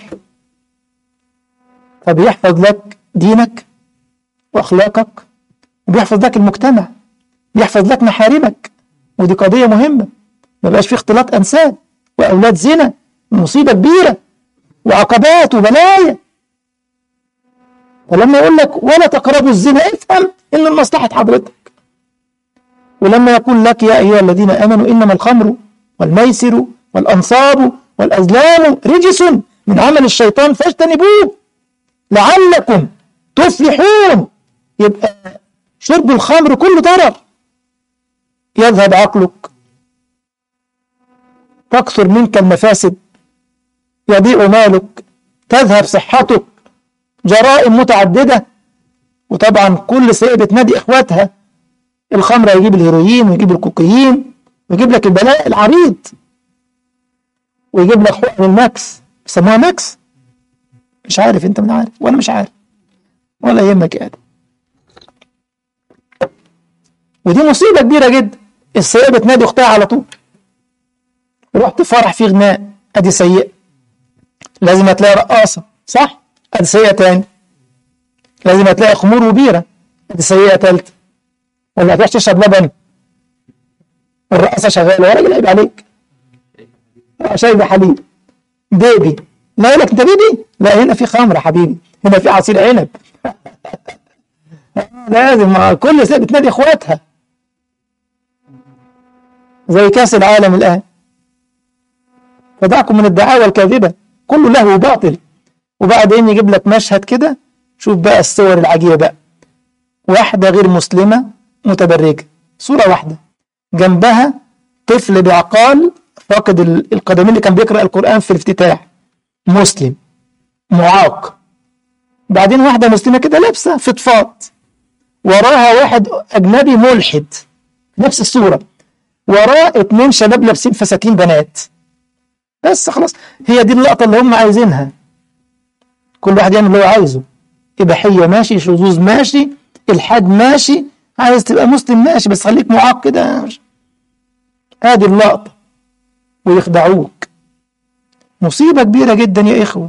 فبيحفظ لك دينك وأخلاقك وبيحفظ لك المجتمع بيحفظ لك محارمك ودي قضية مهمة ما بقاش في اختلاط أنساب وأولاد زنا مصيبة كبيرة وعقبات وبلايا فلما يقول لك ولا تقربوا الزنا افهم ان المصلحة حضرتك ولما يقول لك يا أيها الذين آمنوا إنما الخمر والميسر والأنصاب والأزلام رجس من عمل الشيطان فاجتنبوه لعلكم تفلحون يبقى شرب الخمر كله ضرر يذهب عقلك تكثر منك المفاسد يضيع مالك تذهب صحتك جرائم متعددة وطبعا كل سيئة بتنادي إخواتها الخمر يجيب الهيروين ويجيب الكوكايين ويجيب لك البلاء العريض ويجيب لك حقن الماكس بيسموها ماكس مش عارف انت من عارف وانا مش عارف ولا يهمك يا ادم ودي مصيبة كبيرة جدا السيئة بتنادي اختها على طول رحت فرح فيه غناء ادي سيئة لازم هتلاقي رقاصة صح ادي سيئة تاني لازم هتلاقي خمور وبيرة ادي سيئة تالتة ولا هتروح تشرب لبن والرقاصة شغالة يا راجل عيب عليك شايب حليب بيبي لا يقول لك انت بيبي لا هنا في خمر يا حبيبي هنا في عصير عنب لازم مع كل سنة بتنادي اخواتها زي كاس العالم الآن فدعكم من الدعاوى الكاذبة كله له باطل وبعدين يجيب لك مشهد كده شوف بقى الصور العجيبة بقى واحدة غير مسلمة متبرجة صورة واحدة جنبها طفل بعقال فاقد القدمين اللي كان بيقرأ القرآن في الافتتاح مسلم معاق بعدين واحدة مسلمة كده لابسة فضفاض وراها واحد أجنبي ملحد نفس الصورة وراه اتنين شباب لابسين فساتين بنات بس خلاص هي دي اللقطة اللي هم عايزينها كل واحد يعمل اللي هو عايزه إباحية ماشي شذوذ ماشي الحاد ماشي عايز تبقى مسلم ماشي بس خليك معاق كده ادي اللقطة ويخدعوك مصيبة كبيرة جدا يا إخوة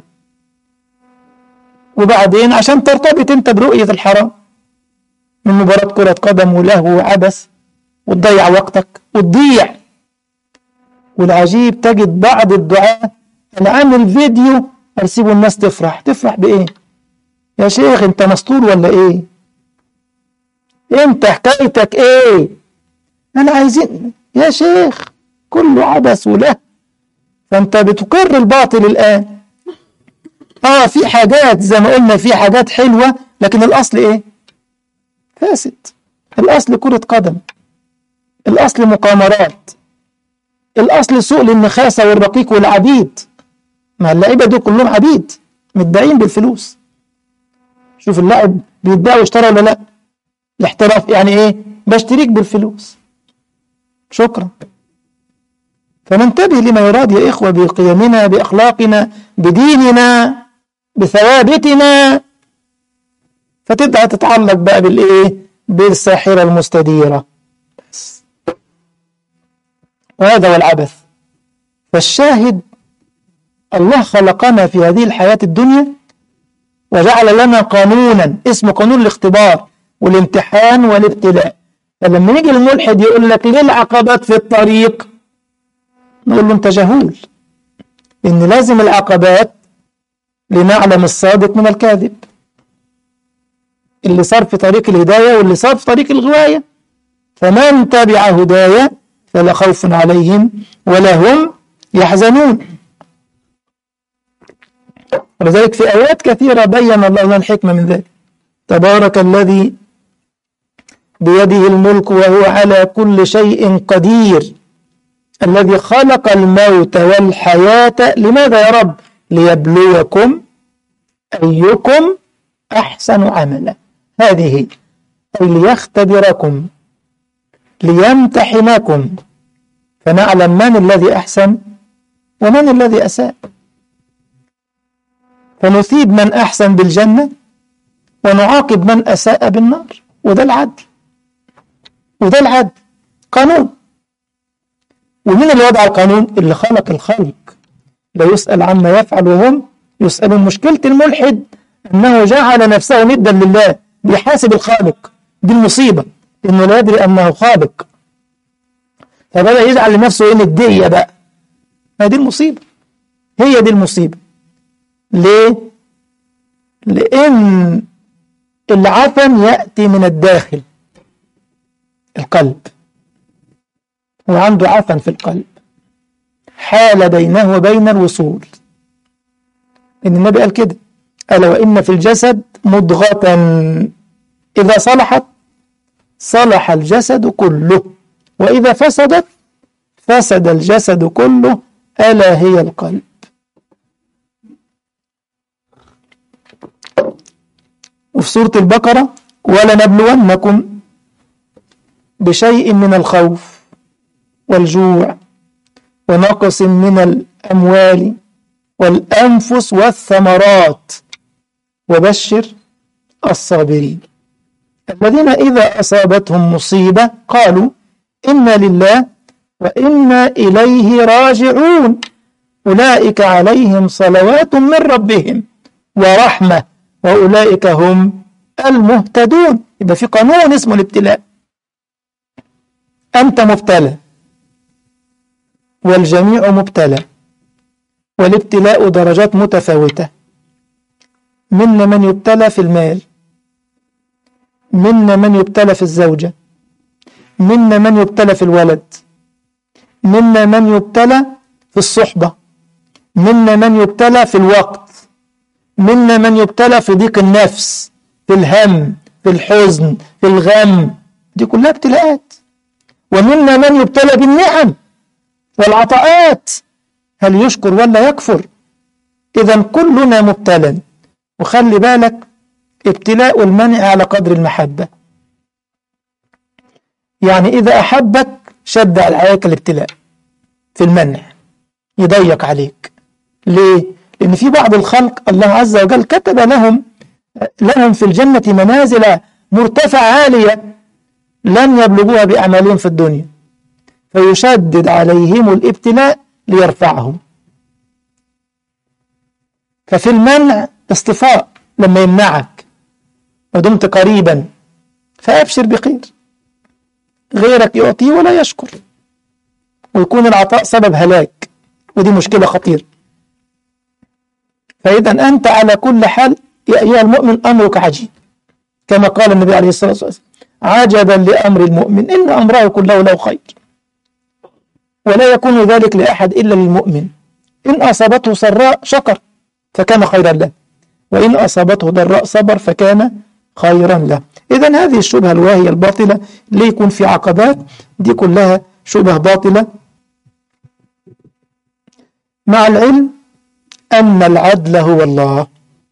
وبعدين عشان ترتبط انت برؤية الحرام من مباراة كرة قدم ولهو وعبث وتضيع وقتك وتضيع والعجيب تجد بعض الدعاة أنا عامل فيديو أسيبوا الناس تفرح تفرح بإيه يا شيخ انت مسطول ولا ايه انت حكايتك ايه انا عايزين يا شيخ كله عبث وله فانت بتقر الباطل الان اه في حاجات زي ما قلنا في حاجات حلوة لكن الاصل ايه فاسد الاصل كرة قدم الاصل مقامرات الاصل سوء للنخاسة والرقيق والعبيد ما اللعيبة دول كلهم عبيد متباعين بالفلوس شوف اللاعب بيتباع واشترى ولا لا الاحتراف يعني ايه بشتريك بالفلوس شكرا فننتبه لما يراد يا إخوة بقيمنا بأخلاقنا بديننا بثوابتنا فتبدأ تتعلق بقى بالإيه بالساحرة المستديرة بس وهذا هو العبث فالشاهد الله خلقنا في هذه الحياة الدنيا وجعل لنا قانونا اسمه قانون الاختبار والامتحان والابتلاء فلما يجي الملحد يقول لك ليه العقبات في الطريق نقول له انت جهول ان لازم العقبات لنعلم الصادق من الكاذب اللي صار في طريق الهداية واللي صار في طريق الغواية فمن تبع هدايا فلا خوف عليهم ولا هم يحزنون ولذلك في آيات كثيرة بين الله لنا الحكمة من ذلك تبارك الذي بيده الملك وهو على كل شيء قدير الذي خلق الموت والحياة لماذا يا رب ليبلوكم أيكم أحسن عملا هذه أي ليختبركم ليمتحنكم فنعلم من الذي أحسن ومن الذي أساء فنثيب من أحسن بالجنة ونعاقب من أساء بالنار وده العدل وده العدل قانون ومين اللي وضع القانون اللي خلق الخلق لا يسأل عما يفعل وهم يسألون مشكلة الملحد أنه جعل نفسه ندا لله بيحاسب الخالق دي المصيبة إنه لا يدري أنه خالق فبدأ يجعل لنفسه إيه ندية بقى ما دي المصيبة هي دي المصيبة ليه؟ لأن العفن يأتي من الداخل القلب هو عنده عفن في القلب حال بينه وبين الوصول إن النبي قال كده ألا وإن في الجسد مضغة إذا صلحت صلح الجسد كله وإذا فسدت فسد الجسد كله ألا هي القلب وفي سورة البقرة ولنبلونكم بشيء من الخوف والجوع ونقص من الأموال والأنفس والثمرات وبشر الصابرين الذين إذا أصابتهم مصيبة قالوا إنا لله وإنا إليه راجعون أولئك عليهم صلوات من ربهم ورحمة وأولئك هم المهتدون يبقى في قانون اسمه الابتلاء أنت مبتلى والجميع مبتلى والابتلاء درجات متفاوتة منا من يبتلى في المال منا من يبتلى في الزوجة منا من يبتلى في الولد منا من يبتلى في الصحبة منا من يبتلى في الوقت منا من يبتلى في ضيق النفس في الهم في الحزن في الغم دي كلها ابتلاءات ومنا من يبتلى بالنعم والعطاءات هل يشكر ولا يكفر إذا كلنا مبتلى وخلي بالك ابتلاء المنع على قدر المحبة يعني إذا أحبك شد عليك الابتلاء في المنع يضيق عليك ليه؟ لأن في بعض الخلق الله عز وجل كتب لهم لهم في الجنة منازل مرتفعة عالية لن يبلغوها بأعمالهم في الدنيا فيشدد عليهم الابتلاء ليرفعهم ففي المنع اصطفاء لما يمنعك ودمت قريبا فأبشر بخير غيرك يعطيه ولا يشكر ويكون العطاء سبب هلاك ودي مشكلة خطيرة فإذا أنت على كل حال يا أيها المؤمن أمرك عجيب كما قال النبي عليه الصلاة والسلام عجبا لأمر المؤمن إن أمره كله له خير ولا يكون ذلك لأحد إلا للمؤمن إن أصابته سراء شكر فكان خيرا له وإن أصابته ضراء صبر فكان خيرا له إذا هذه الشبهة الواهية الباطلة ليه يكون في عقبات دي كلها شبه باطلة مع العلم أن العدل هو الله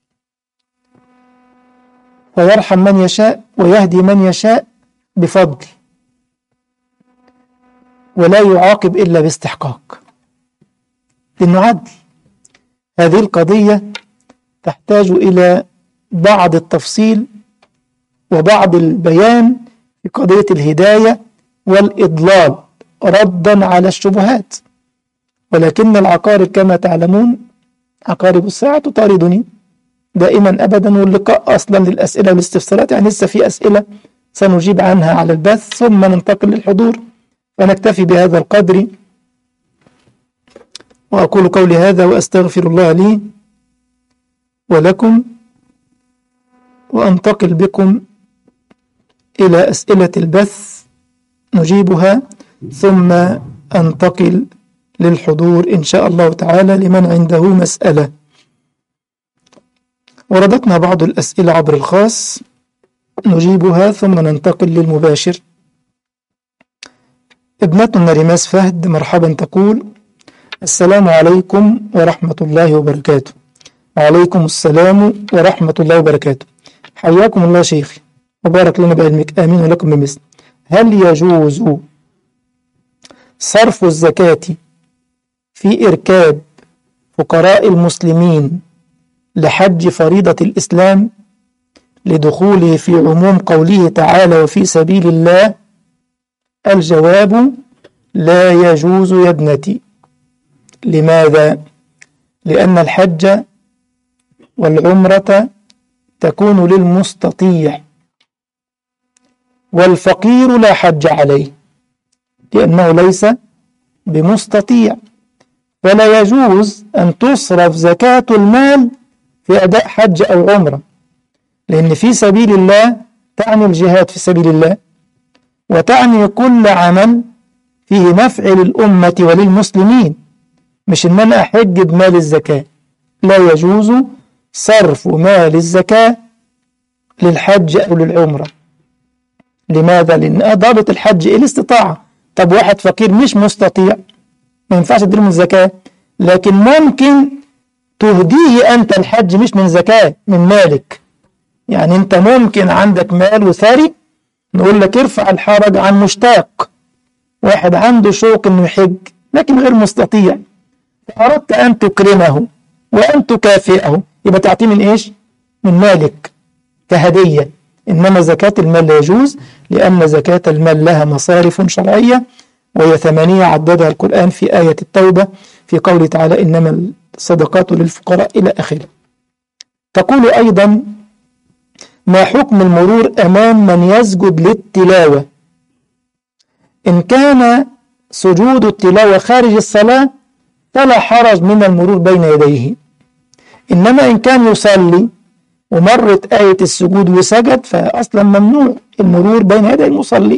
ويرحم من يشاء ويهدي من يشاء بفضل ولا يعاقب إلا باستحقاق لأنه عدل هذه القضية تحتاج إلى بعض التفصيل وبعض البيان في قضية الهداية والإضلال ردا على الشبهات ولكن العقارب كما تعلمون عقارب الساعة تطاردني دائما أبدا واللقاء أصلا للأسئلة والاستفسارات يعني لسه في أسئلة سنجيب عنها على البث ثم ننتقل للحضور فنكتفي بهذا القدر وأقول قولي هذا وأستغفر الله لي ولكم وأنتقل بكم إلى أسئلة البث نجيبها ثم أنتقل للحضور إن شاء الله تعالى لمن عنده مسألة وردتنا بعض الأسئلة عبر الخاص نجيبها ثم ننتقل للمباشر ابنتنا رماس فهد مرحبا تقول السلام عليكم ورحمة الله وبركاته وعليكم السلام ورحمة الله وبركاته حياكم الله شيخي وبارك لنا بعلمك آمين ولكم بمثل هل يجوز صرف الزكاة في إركاب فقراء المسلمين لحج فريضة الإسلام لدخوله في عموم قوله تعالى وفي سبيل الله الجواب لا يجوز يا ابنتي لماذا؟ لأن الحج والعمرة تكون للمستطيع والفقير لا حج عليه لأنه ليس بمستطيع فلا يجوز أن تصرف زكاة المال في أداء حج أو عمرة لأن في سبيل الله تعني الجهاد في سبيل الله وتعني كل عمل فيه نفع للأمة وللمسلمين مش إن أنا أحج بمال الزكاة لا يجوز صرف مال الزكاة للحج أو للعمرة لماذا؟ لأن ضابط الحج إيه الاستطاعة طب واحد فقير مش مستطيع ما ينفعش تديله من الزكاة لكن ممكن تهديه أنت الحج مش من زكاة من مالك يعني أنت ممكن عندك مال وثري نقول لك ارفع الحرج عن مشتاق واحد عنده شوق انه يحج لكن غير مستطيع فأردت أن تكرمه وأن تكافئه يبقى تعطيه من إيش؟ من مالك كهدية إنما زكاة المال لا يجوز لأن زكاة المال لها مصارف شرعية وهي ثمانية عددها القرآن في آية التوبة في قوله تعالى إنما الصدقات للفقراء إلى آخره تقول أيضا ما حكم المرور أمام من يسجد للتلاوة إن كان سجود التلاوة خارج الصلاة فلا حرج من المرور بين يديه إنما إن كان يصلي ومرت آية السجود وسجد فأصلا ممنوع المرور بين يدي المصلي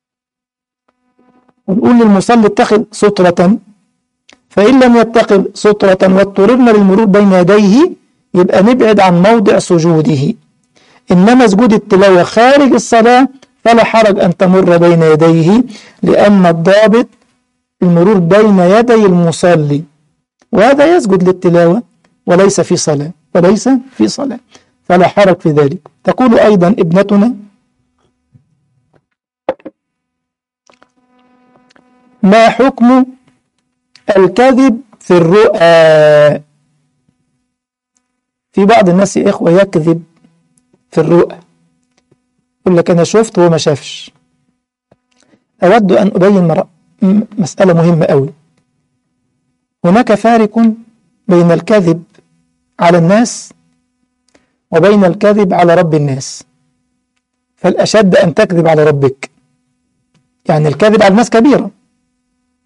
ونقول للمصلي اتخذ سترة فإن لم يتخذ سترة واضطررنا للمرور بين يديه يبقى نبعد عن موضع سجوده إنما سجود التلاوة خارج الصلاة فلا حرج أن تمر بين يديه لأن الضابط المرور بين يدي المصلي وهذا يسجد للتلاوة وليس في صلاة وليس في صلاة فلا حرج في ذلك تقول أيضا ابنتنا ما حكم الكذب في الرؤى في بعض الناس يا إخوة يكذب في الرؤى يقول لك أنا شفت وهو ما شافش أود أن أبين مر... مسألة مهمة أوي هناك فارق بين الكذب على الناس وبين الكذب على رب الناس فالأشد أن تكذب على ربك يعني الكذب على الناس كبيرة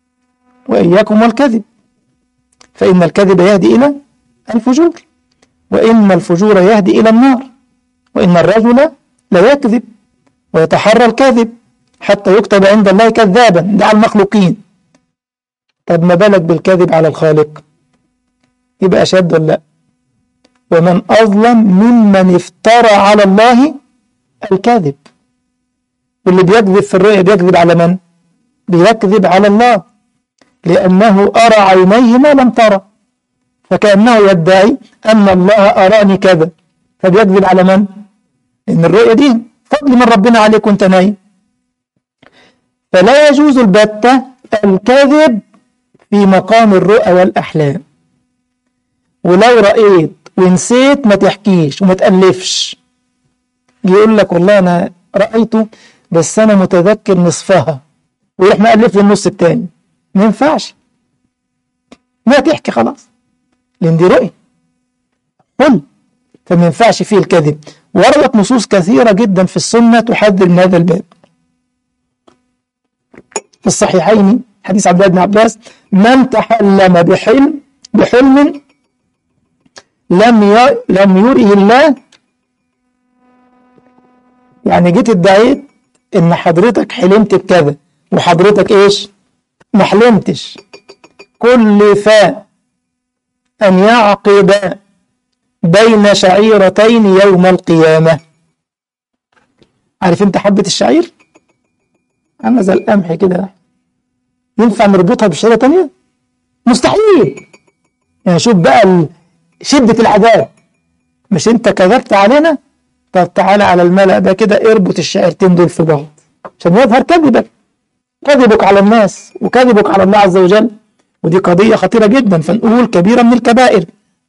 وإياكم والكذب فإن الكذب يهدي إلى الفجور وإن الفجور يهدي إلى النار وإن الرجل لا يكذب ويتحرى الكذب حتى يكتب عند الله كذابا ده على المخلوقين طب ما بالك بالكذب على الخالق يبقى أشد ولا لا ومن أظلم ممن افترى على الله الكذب واللي بيكذب في الرؤيا بيكذب على من؟ بيكذب على الله لأنه أرى عينيه ما لم ترى فكأنه يدعي أن الله أراني كذا فبيكذب على من؟ لأن الرؤيا دي فضل من ربنا عليك وانت نايم فلا يجوز البتة الكذب في مقام الرؤى والأحلام ولو رأيت ونسيت ما تحكيش وما تألفش يقول لك والله أنا رأيته بس أنا متذكر نصفها ويروح مألف لي النص التاني ما ينفعش ما تحكي خلاص لأن دي رؤية قل فما ينفعش فيه الكذب وردت نصوص كثيرة جدا في السنة تحذر من هذا الباب في الصحيحين حديث عبد الله بن عباس من تحلم بحلم بحلم لم ي... لم يره الله يعني جيت ادعيت ان حضرتك حلمت بكذا وحضرتك ايش ما حلمتش كلف ان يعقد بين شعيرتين يوم القيامة عارف انت حبة الشعير عامله زي القمح كده ينفع نربطها بشعيرة تانية مستحيل يعني شوف بقى ال- شدة العذاب مش انت كذبت علينا طب تعالى على الملأ ده كده اربط الشعيرتين دول في بعض عشان يظهر كذبك كذبك على الناس وكذبك على الله عز وجل ودي قضية خطيرة جدا فنقول كبيرة من الكبائر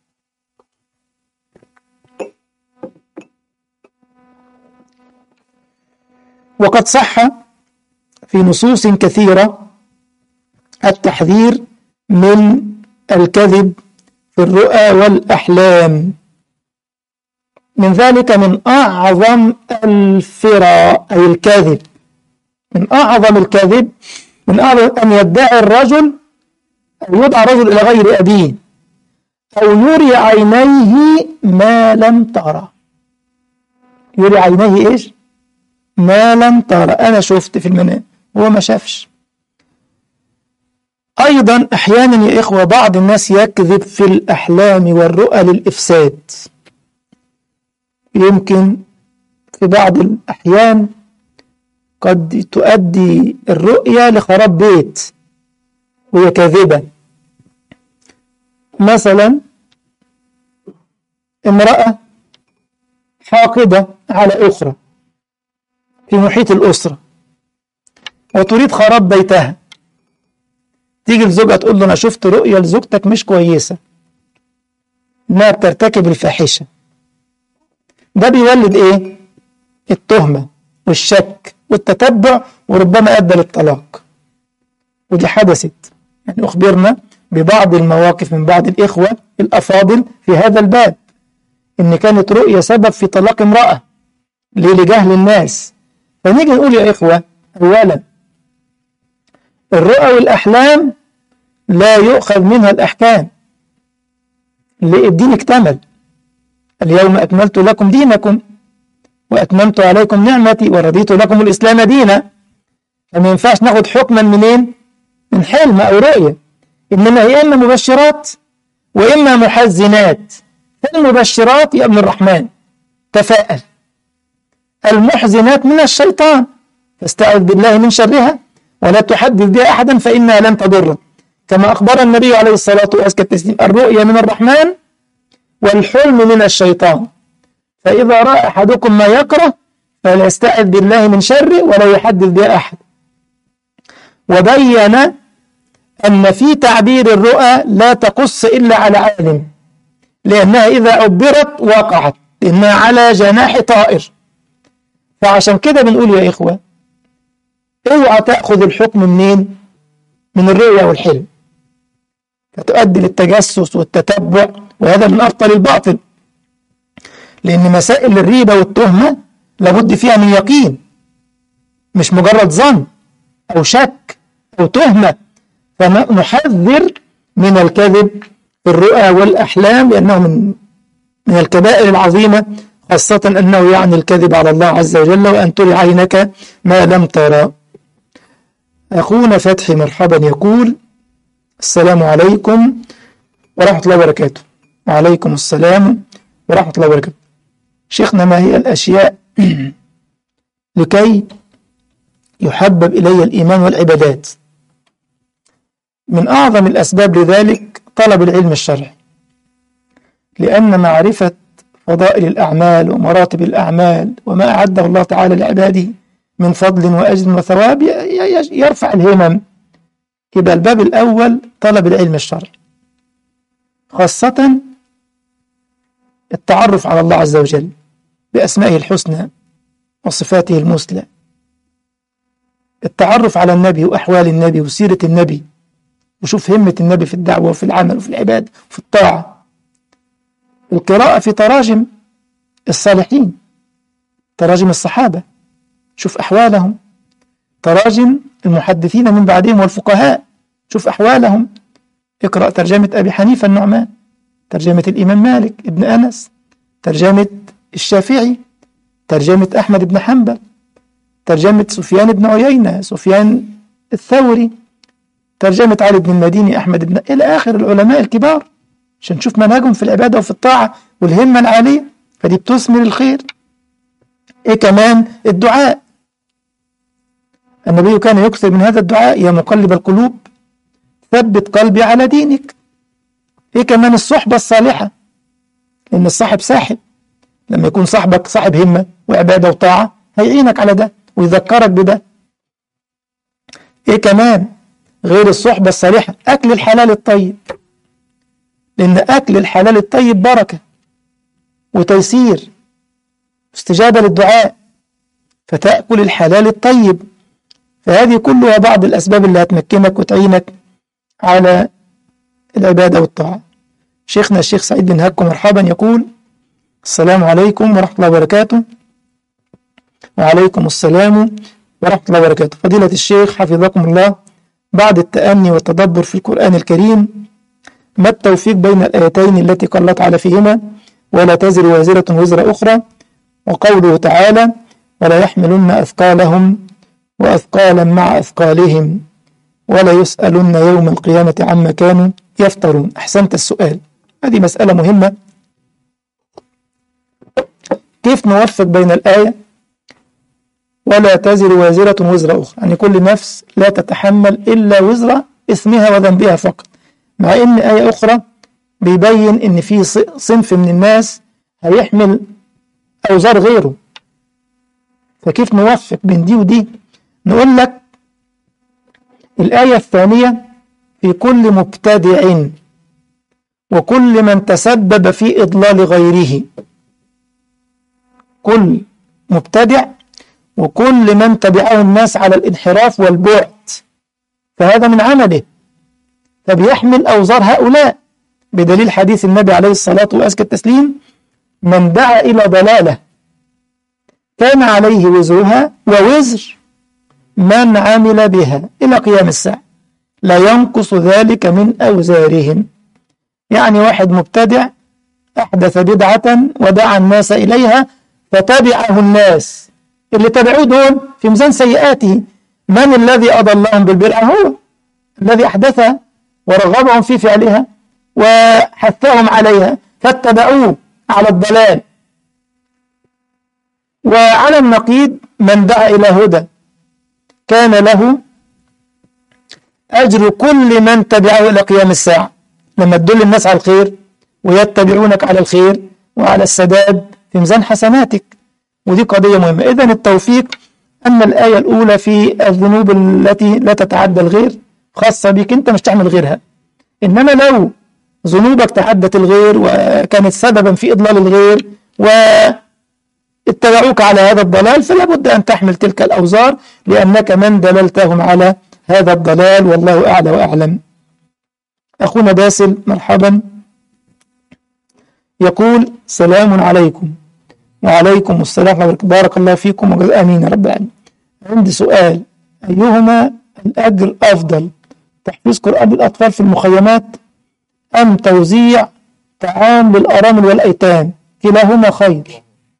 وقد صح في نصوص كثيرة التحذير من الكذب في الرؤى والأحلام من ذلك من أعظم الفرى أي الكذب من أعظم الكذب من أعظم أن يدعي الرجل أو يدعى الرجل إلى غير أبيه أو يري عينيه ما لم ترى يري عينيه إيش ما لم ترى أنا شفت في المنام هو ما شافش أيضا أحيانا يا إخوة بعض الناس يكذب في الأحلام والرؤى للإفساد يمكن في بعض الأحيان قد تؤدي الرؤيا لخراب بيت وهي كاذبة مثلا امرأة حاقدة على أخرى في محيط الأسرة وتريد خراب بيتها تيجي لزوجها تقول له أنا شفت رؤية لزوجتك مش كويسة إنها بترتكب الفاحشة ده بيولد إيه؟ التهمة والشك والتتبع وربما أدى للطلاق ودي حدثت يعني أخبرنا ببعض المواقف من بعض الإخوة الأفاضل في هذا الباب إن كانت رؤية سبب في طلاق امرأة ليه لجهل الناس فنيجي نقول يا إخوة أولا الرؤى والأحلام لا يؤخذ منها الأحكام ليه الدين اكتمل اليوم أكملت لكم دينكم وأتممت عليكم نعمتي ورضيت لكم الإسلام دينا فما ينفعش ناخد حكما منين من حلم أو رؤية إنما هي إما مبشرات وإما محزنات المبشرات يا ابن الرحمن تفاءل المحزنات من الشيطان فاستعذ بالله من شرها ولا تحدث بها أحدا فإنها لن تضر كما أخبر النبي عليه الصلاة وأزكى التسليم الرؤيا من الرحمن والحلم من الشيطان فإذا رأى أحدكم ما يكره فليستعذ بالله من شره ولا يحدث بها أحد وبين أن في تعبير الرؤى لا تقص إلا على عالم لأنها إذا عبرت وقعت لأنها على جناح طائر فعشان كده بنقول يا إخوة اوعى تأخذ الحكم منين من الرؤيا والحلم فتؤدي للتجسس والتتبع وهذا من أبطل الباطل لأن مسائل الريبة والتهمة لابد فيها من يقين مش مجرد ظن أو شك أو تهمة فنحذر من الكذب في الرؤى والأحلام لأنه من من الكبائر العظيمة خاصة أنه يعني الكذب على الله عز وجل وأن تري عينك ما لم ترى أخونا فتحي مرحبا يقول السلام عليكم ورحمة الله وبركاته وعليكم السلام ورحمة الله وبركاته شيخنا ما هي الأشياء لكي يحبب إلي الإيمان والعبادات من أعظم الأسباب لذلك طلب العلم الشرعي لأن معرفة فضائل الأعمال ومراتب الأعمال وما أعده الله تعالى لعباده من فضل وأجر وثواب يرفع الهمم يبقى الباب الأول طلب العلم الشرعي خاصة التعرف على الله عز وجل بأسمائه الحسنى وصفاته المثلى التعرف على النبي وأحوال النبي وسيرة النبي وشوف همة النبي في الدعوة وفي العمل وفي العبادة وفي الطاعة القراءة في تراجم الصالحين تراجم الصحابة شوف أحوالهم تراجم المحدثين من بعدهم والفقهاء شوف أحوالهم اقرأ ترجمة أبي حنيفة النعمان ترجمة الإمام مالك ابن أنس ترجمة الشافعي ترجمة أحمد بن حنبل ترجمة سفيان بن عيينة سفيان الثوري ترجمة علي بن المديني أحمد بن إلى آخر العلماء الكبار عشان نشوف منهجهم في العبادة وفي الطاعة والهمة العالية فدي بتثمر الخير إيه كمان الدعاء النبي كان يكثر من هذا الدعاء يا مقلب القلوب ثبت قلبي على دينك إيه كمان الصحبة الصالحة إن الصاحب ساحب لما يكون صاحبك صاحب همة وعبادة وطاعة هيعينك على ده ويذكرك بده إيه كمان غير الصحبة الصالحة أكل الحلال الطيب لأن أكل الحلال الطيب بركة وتيسير استجابة للدعاء فتأكل الحلال الطيب فهذه كلها بعض الأسباب اللي هتمكنك وتعينك على العبادة والطاعة شيخنا الشيخ سعيد بن هاكو مرحبا يقول السلام عليكم ورحمة الله وبركاته وعليكم السلام ورحمة الله وبركاته فضيلة الشيخ حفظكم الله بعد التأني والتدبر في القرآن الكريم ما التوفيق بين الآيتين التي قال الله تعالى فيهما ولا تزر وازرة وزر أخرى وقوله تعالى ولا يحملن أثقالهم وأثقالا مع أثقالهم ولا يسألن يوم القيامة عما كانوا يفترون أحسنت السؤال هذه مسألة مهمة كيف نوفق بين الآية ولا تزر وازرة وزر أخرى يعني كل نفس لا تتحمل إلا وزر اسمها وذنبها فقط مع إن آية أخرى بيبين إن في صنف من الناس هيحمل أوزار غيره فكيف نوفق بين دي ودي نقول لك الآية الثانية في كل مبتدع وكل من تسبب في إضلال غيره كل مبتدع وكل من تبعه الناس على الانحراف والبعد فهذا من عمله فبيحمل أوزار هؤلاء بدليل حديث النبي عليه الصلاة وأزكى التسليم من دعا إلى ضلالة كان عليه وزرها ووزر من عمل بها إلى قيام الساعة لا ينقص ذلك من أوزارهم يعني واحد مبتدع أحدث بدعة ودعا الناس إليها فتبعه الناس اللي تبعوه دول في ميزان سيئاته من الذي أضلهم بالبدعة هو الذي أحدثها ورغبهم في فعلها وحثهم عليها فاتبعوه على الضلال وعلى النقيض من دعا إلى هدى كان له أجر كل من تبعه إلى قيام الساعة لما تدل الناس على الخير ويتبعونك على الخير وعلى السداد في ميزان حسناتك ودي قضية مهمة إذا التوفيق أن الآية الأولى في الذنوب التي لا تتعدى الغير خاصة بك أنت مش تعمل غيرها إنما لو ذنوبك تعدت الغير وكانت سببا في إضلال الغير واتبعوك على هذا الضلال فلا بد أن تحمل تلك الأوزار لأنك من دللتهم على هذا الضلال والله أعلى وأعلم أخونا باسل مرحبا يقول سلام عليكم وعليكم السلام بارك الله فيكم وجزاء امين يا رب العالمين عندي سؤال ايهما الاجر افضل تحفيظ قران للاطفال في المخيمات ام توزيع طعام للأرامل والأيتام كلاهما خير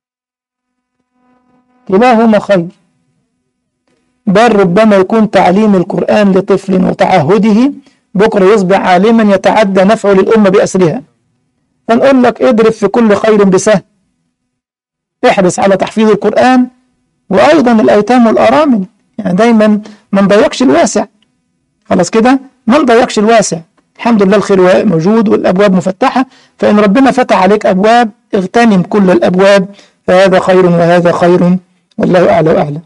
كلاهما خير بل ربما يكون تعليم القرآن لطفل وتعهده بكرة يصبح عالما يتعدى نفعه للأمة بأسرها فنقول لك اضرب في كل خير بسهم احرص على تحفيظ القرآن وأيضا الأيتام والأرامل يعني دايما ما نضيقش الواسع خلاص كده ما نضيقش الواسع الحمد لله الخير موجود والأبواب مفتحة فإن ربنا فتح عليك أبواب اغتنم كل الأبواب فهذا خير وهذا خير والله أعلى وأعلم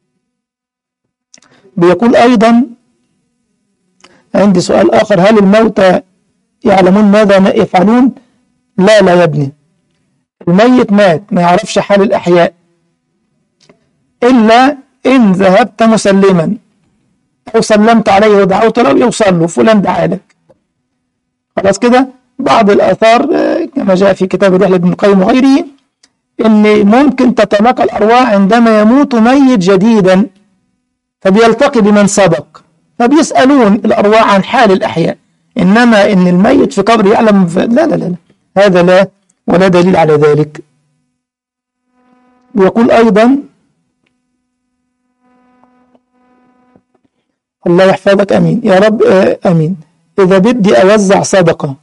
بيقول أيضا عندي سؤال آخر هل الموتى يعلمون ماذا يفعلون لا لا يا ابني الميت مات ما يعرفش حال الأحياء إلا إن ذهبت مسلما أو سلمت عليه ودعوت له يوصل له فلان دعا لك خلاص كده بعض الآثار كما جاء في كتاب الرحلة ابن القيم وغيره إن ممكن تتلاقى الأرواح عندما يموت ميت جديدا فبيلتقي بمن سبق فبيسألون الأرواح عن حال الأحياء إنما إن الميت في قبر يعلم ف... لا, لا لا لا هذا لا ولا دليل على ذلك ويقول أيضا الله يحفظك أمين يا رب أمين إذا بدي أوزع صدقة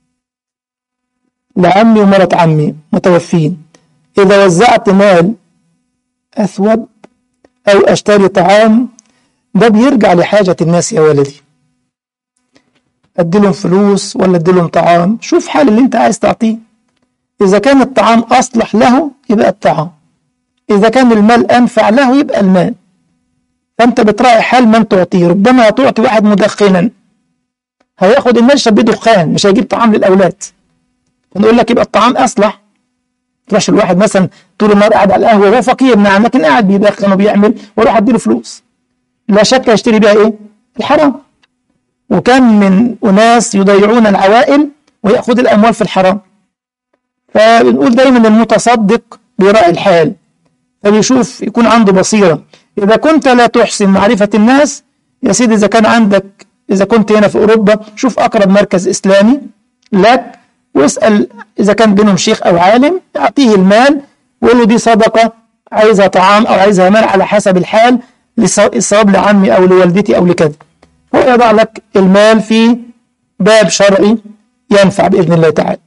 لعمي ومرة عمي متوفين إذا وزعت مال أثوب أو أشتري طعام ده بيرجع لحاجة الناس يا ولدي أديلهم فلوس ولا أديلهم طعام شوف حال اللي أنت عايز تعطيه إذا كان الطعام أصلح له يبقى الطعام إذا كان المال أنفع له يبقى المال فأنت بتراعي حال من تعطيه ربما تعطي واحد مدخنا هياخد المال يشرب دخان مش هيجيب طعام للأولاد فنقول لك يبقى الطعام أصلح تروحش الواحد مثلا طول النهار قاعد على القهوة وهو فقير نعم لكن قاعد بيدخن وبيعمل واروح اديله فلوس لا شك يشتري بها ايه؟ الحرام وكم من أناس يضيعون العوائل ويأخذ الأموال في الحرام فبنقول دايما المتصدق بيراعي الحال فبيشوف يكون عنده بصيرة إذا كنت لا تحسن معرفة الناس يا سيدي إذا كان عندك إذا كنت هنا في أوروبا شوف أقرب مركز إسلامي لك واسأل إذا كان بينهم شيخ أو عالم أعطيه المال وقول له دي صدقة عايزها طعام أو عايزها مال على حسب الحال للصواب لعمي أو لوالدتي أو لكذا هو يضع لك المال في باب شرعي ينفع بإذن الله تعالى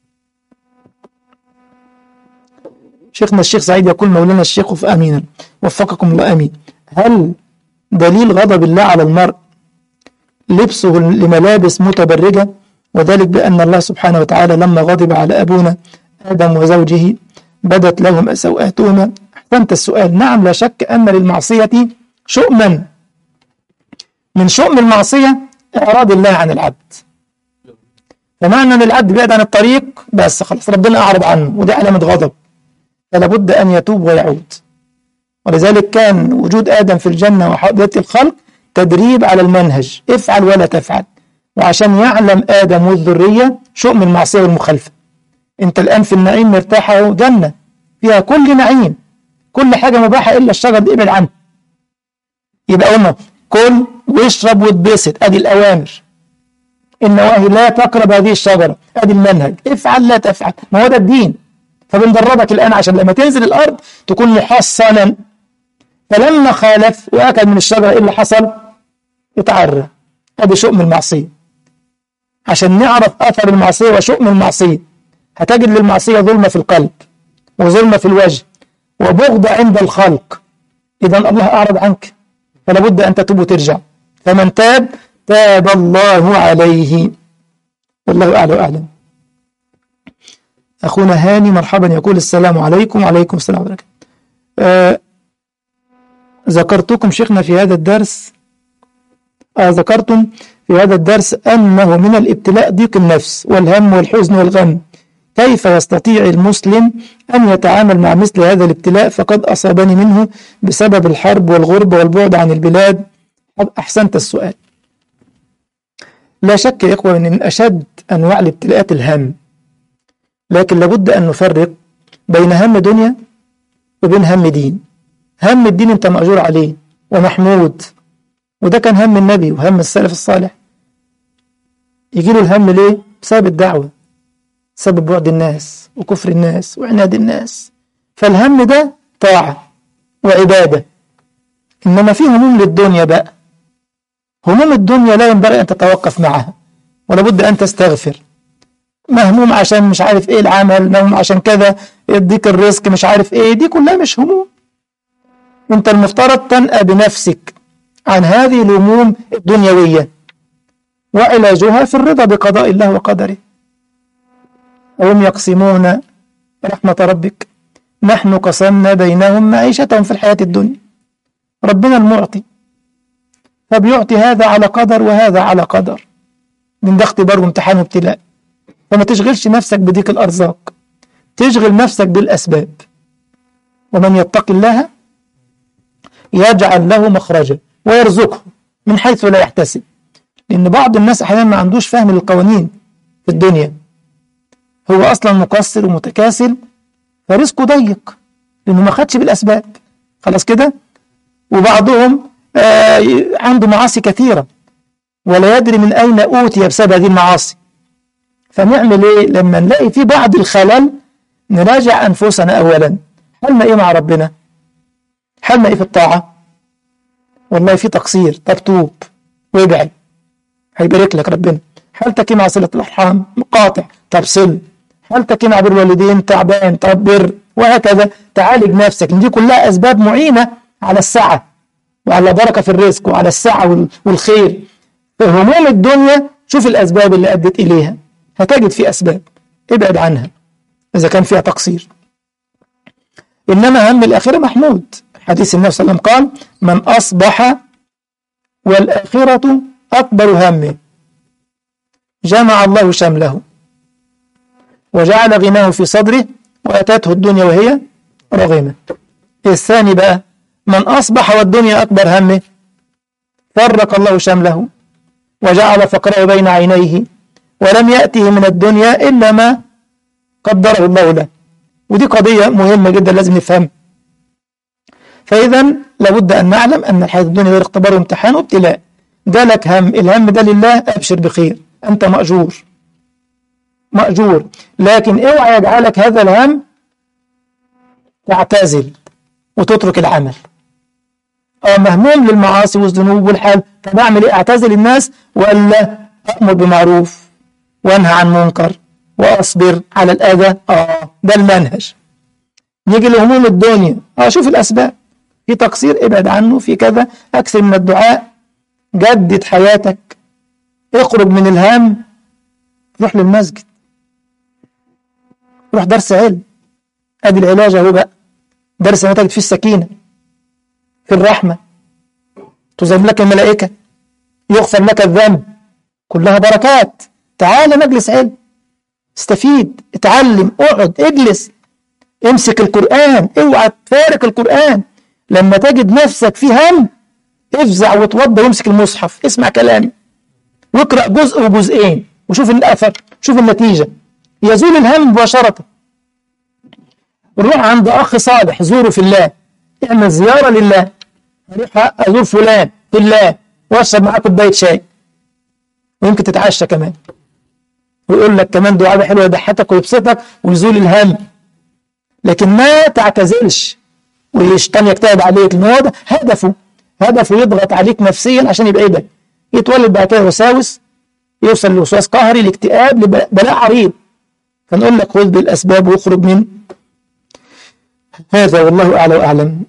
شيخنا الشيخ سعيد يقول مولانا الشيخ في أمينا وفقكم الله أمين هل دليل غضب الله على المرء لبسه لملابس متبرجة وذلك بأن الله سبحانه وتعالى لما غضب على أبونا آدم وزوجه بدت لهم سوآتهما أحسنت السؤال نعم لا شك أن للمعصية شؤما من شؤم المعصية إعراض الله عن العبد فمعنى أن العبد بعد عن الطريق بس خلاص ربنا أعرض عنه ودي علامة غضب فلا بد أن يتوب ويعود ولذلك كان وجود آدم في الجنة وحضرة الخلق تدريب على المنهج افعل ولا تفعل وعشان يعلم آدم والذرية شؤم المعصية والمخالفة انت الآن في النعيم مرتاحة جنة فيها كل نعيم كل حاجة مباحة إلا الشجر دي ابعد عنها يبقى قلنا كل واشرب واتبسط ادي الأوامر النواهي لا تقرب هذه الشجرة ادي المنهج افعل لا تفعل ما هو ده الدين فبندربك الآن عشان لما تنزل الأرض تكون محصنا فلما خالف وأكل من الشجرة إيه اللي حصل اتعرى ادي شؤم المعصية عشان نعرف أثر المعصية وشؤم المعصية هتجد للمعصية ظلمة في القلب وظلمة في الوجه وبغض عند الخلق إذا الله أعرض عنك فلا بد أن تتوب وترجع فمن تاب تاب الله عليه والله أعلى وأعلم أخونا هاني مرحبا يقول السلام عليكم وعليكم السلام عليكم آه ذكرتكم شيخنا في هذا الدرس آه ذكرتم في هذا الدرس أنه من الابتلاء ضيق النفس والهم والحزن والغم كيف يستطيع المسلم أن يتعامل مع مثل هذا الابتلاء فقد أصابني منه بسبب الحرب والغربة والبعد عن البلاد أحسنت السؤال لا شك يا إخوة أن من أشد أنواع الابتلاءات الهم لكن لابد أن نفرق بين هم دنيا وبين هم دين هم الدين أنت مأجور عليه ومحمود وده كان هم النبي وهم السلف الصالح يجي له الهم ليه؟ بسبب الدعوة سبب بعد الناس وكفر الناس وعناد الناس فالهم ده طاعة وعبادة إنما في هموم للدنيا بقى هموم الدنيا لا ينبغي أن تتوقف معها ولا بد أن تستغفر مهموم عشان مش عارف ايه العمل مهموم عشان كذا يديك الرزق مش عارف ايه دي كلها مش هموم انت المفترض تنأى بنفسك عن هذه الهموم الدنيوية وعلاجها في الرضا بقضاء الله وقدره وهم يقسمون رحمة ربك نحن قسمنا بينهم معيشتهم في الحياة الدنيا ربنا المعطي فبيعطي هذا على قدر وهذا على قدر من ده اختبار وامتحان وابتلاء فما تشغلش نفسك بضيق الأرزاق تشغل نفسك بالأسباب ومن يتق الله يجعل له مخرجا ويرزقه من حيث لا يحتسب لأن بعض الناس أحيانا ما عندوش فهم للقوانين في الدنيا هو أصلا مقصر ومتكاسل فرزقه ضيق لأنه ما خدش بالأسباب خلاص كده وبعضهم آه عنده معاصي كثيرة ولا يدري من أين أوتي بسبب هذه المعاصي فنعمل إيه لما نلاقي في بعض الخلل نراجع أنفسنا أولا حالنا إيه مع ربنا حالنا إيه في الطاعة والله في تقصير طب توب وادعي هيبارك لك ربنا حالتك إيه مع صلة الأرحام مقاطع طب صل حالتك إيه مع بر الوالدين تعبان طب بر وهكذا تعالج نفسك دي كلها أسباب معينة على السعة وعلى بركة في الرزق وعلى السعة والخير في هموم الدنيا شوف الأسباب اللي أدت إليها هتجد في أسباب ابعد عنها إذا كان فيها تقصير إنما هم الآخرة محمود حديث النبي صلى الله عليه وسلم قال من أصبح والآخرة أكبر همه جمع الله شمله وجعل غناه في صدره وأتته الدنيا وهي رغمة الثاني بقى من أصبح والدنيا أكبر همه فرق الله شمله وجعل فقره بين عينيه ولم يأته من الدنيا إلا ما قدره الله له ودي قضية مهمة جدا لازم نفهمها فإذا لابد أن نعلم أن الحياة الدنيا غير اختبار وامتحان وابتلاء جالك هم الهم ده لله أبشر بخير أنت مأجور مأجور لكن اوعى يجعلك هذا الهم تعتزل وتترك العمل أو مهموم للمعاصي والذنوب والحال طب أعمل إيه أعتزل الناس ولا أأمر بمعروف وأنهى عن منكر وأصبر على الأذى آه ده المنهج نيجي لهموم الدنيا آه شوف الأسباب في تقصير ابعد عنه في كذا أكثر من الدعاء جدد حياتك اخرج من الهم روح للمسجد روح درس علم ادي العلاج اهو بقى درس ما تجد فيه السكينه في الرحمه تزم لك الملائكه يغفر لك الذنب كلها بركات تعال مجلس علم استفيد اتعلم اقعد اجلس امسك القرآن اوعى تفارق القرآن لما تجد نفسك في هم افزع وتوضى وامسك المصحف اسمع كلامي واقرأ جزء وجزئين وشوف الأثر شوف النتيجة يزول الهم مباشرة روح عند أخ صالح زوره في الله اعمل زيارة لله اروح أزور فلان في الله واشرب معاه كوباية شاي ويمكن تتعشى كمان ويقول لك كمان دعاء حلو يضحكك ويبسطك ويزول الهم لكن ما تعتزلش والشيطان يجتهد عليك لان هو ده هدفه هدفه يضغط عليك نفسيا عشان يبعدك يتولد بعد كده وساوس يوصل لوسواس قهري لاكتئاب لبلاء عريض فنقول لك خذ بالاسباب واخرج من هذا والله اعلى واعلم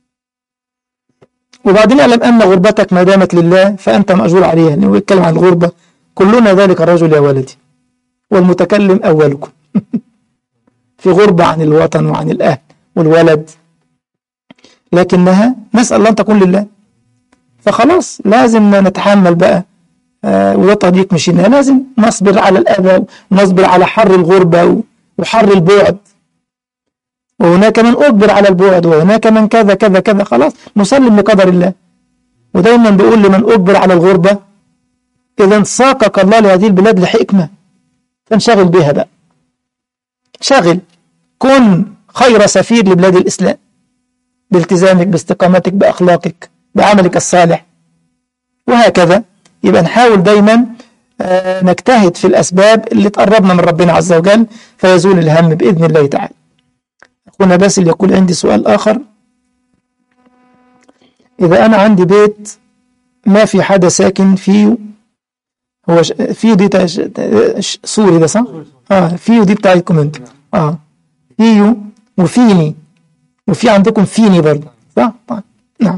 وبعدين اعلم ان غربتك ما دامت لله فانت ماجور عليها لانه بيتكلم عن الغربه كلنا ذلك الرجل يا ولدي والمتكلم اولكم في غربه عن الوطن وعن الاهل والولد لكنها نسال الله ان تكون لله فخلاص لازم نتحمل بقى آه وده طريق مشينا لازم نصبر على الأذى ونصبر على حر الغربة وحر البعد وهناك من أجبر على البعد وهناك من كذا كذا كذا خلاص نسلم لقدر الله ودايما بيقول لمن أجبر على الغربة إذا ساقك الله لهذه البلاد لحكمة فانشغل بها بقى شغل كن خير سفير لبلاد الإسلام بالتزامك باستقامتك بأخلاقك بعملك الصالح وهكذا يبقى نحاول دايما آه، نجتهد في الأسباب اللي تقربنا من ربنا عز وجل فيزول الهم بإذن الله تعالى أخونا باسل يقول عندي سؤال آخر إذا أنا عندي بيت ما في حدا ساكن فيه هو ش... فيه دي تاش... ش- سوري ده صح؟ اه فيه دي بتاعتكم انتوا اه فيه وفيني وفي عندكم فيني برضه صح؟ طيب نعم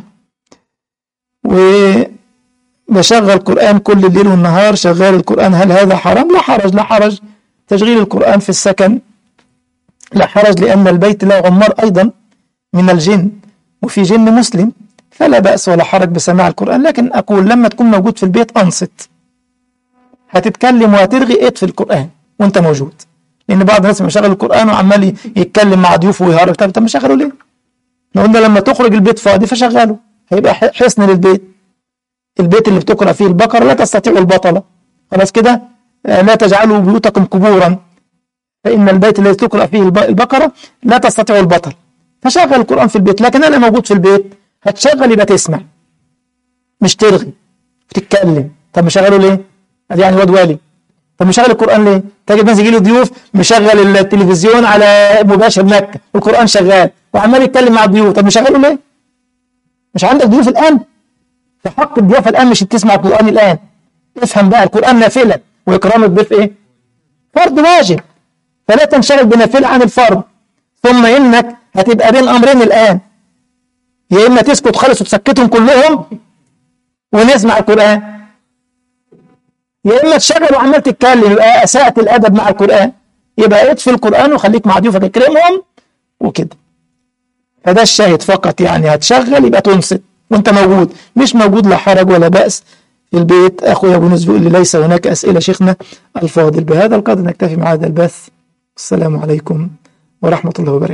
وبشغل قرآن كل الليل والنهار شغال القرآن هل هذا حرام؟ لا حرج لا حرج تشغيل القرآن في السكن لا حرج لأن البيت له عمار أيضا من الجن وفي جن مسلم فلا بأس ولا حرج بسماع القرآن لكن أقول لما تكون موجود في البيت أنصت هتتكلم وهترغي اطفي القرآن وانت موجود لأن بعض الناس مشغل القرآن وعمال يتكلم مع ضيوفه ويهرج طب طب مشغله ليه؟ لو قلنا لما تخرج البيت فاضي فشغله هيبقى ح- حصن للبيت البيت اللي بتقرأ فيه البقرة لا تستطيع البطلة خلاص كده آه، لا تجعلوا بيوتكم قبورا فإن البيت الذي تقرأ فيه الب- البقرة لا تستطيع البطل فشغل القرآن في البيت لكن أنا موجود في البيت هتشغل يبقى تسمع مش ترغي وتتكلم طب مشغله ليه؟ قال يعني واد والي طب مشغل القرآن ليه؟ تجد ناس يجي له ضيوف مشغل التلفزيون على مباشر مكة والقرآن شغال وعمال يتكلم مع الضيوف طب مشغله ليه؟ مش عندك ضيوف الآن في حق الضيافة الآن مش تسمع القرآن الآن افهم بقى القرآن نافلة وإكرام الضيف إيه؟ فرض واجب فلا تنشغل بنافلة عن الفرض ثم إنك هتبقى بين أمرين الآن يا إما تسكت خالص وتسكتهم كلهم ونسمع القرآن يا إما تشغل وعمال تتكلم يبقى أساءت الأدب مع القرآن يبقى اطفي القرآن وخليك مع ضيوفك اكرمهم وكده فده الشاهد فقط يعني هتشغل يبقى تنصت وانت موجود مش موجود لا حرج ولا بأس في البيت أخويا أبو نس بيقول لي ليس هناك أسئلة شيخنا الفاضل بهذا القدر نكتفي مع هذا البث السلام عليكم ورحمة الله وبركاته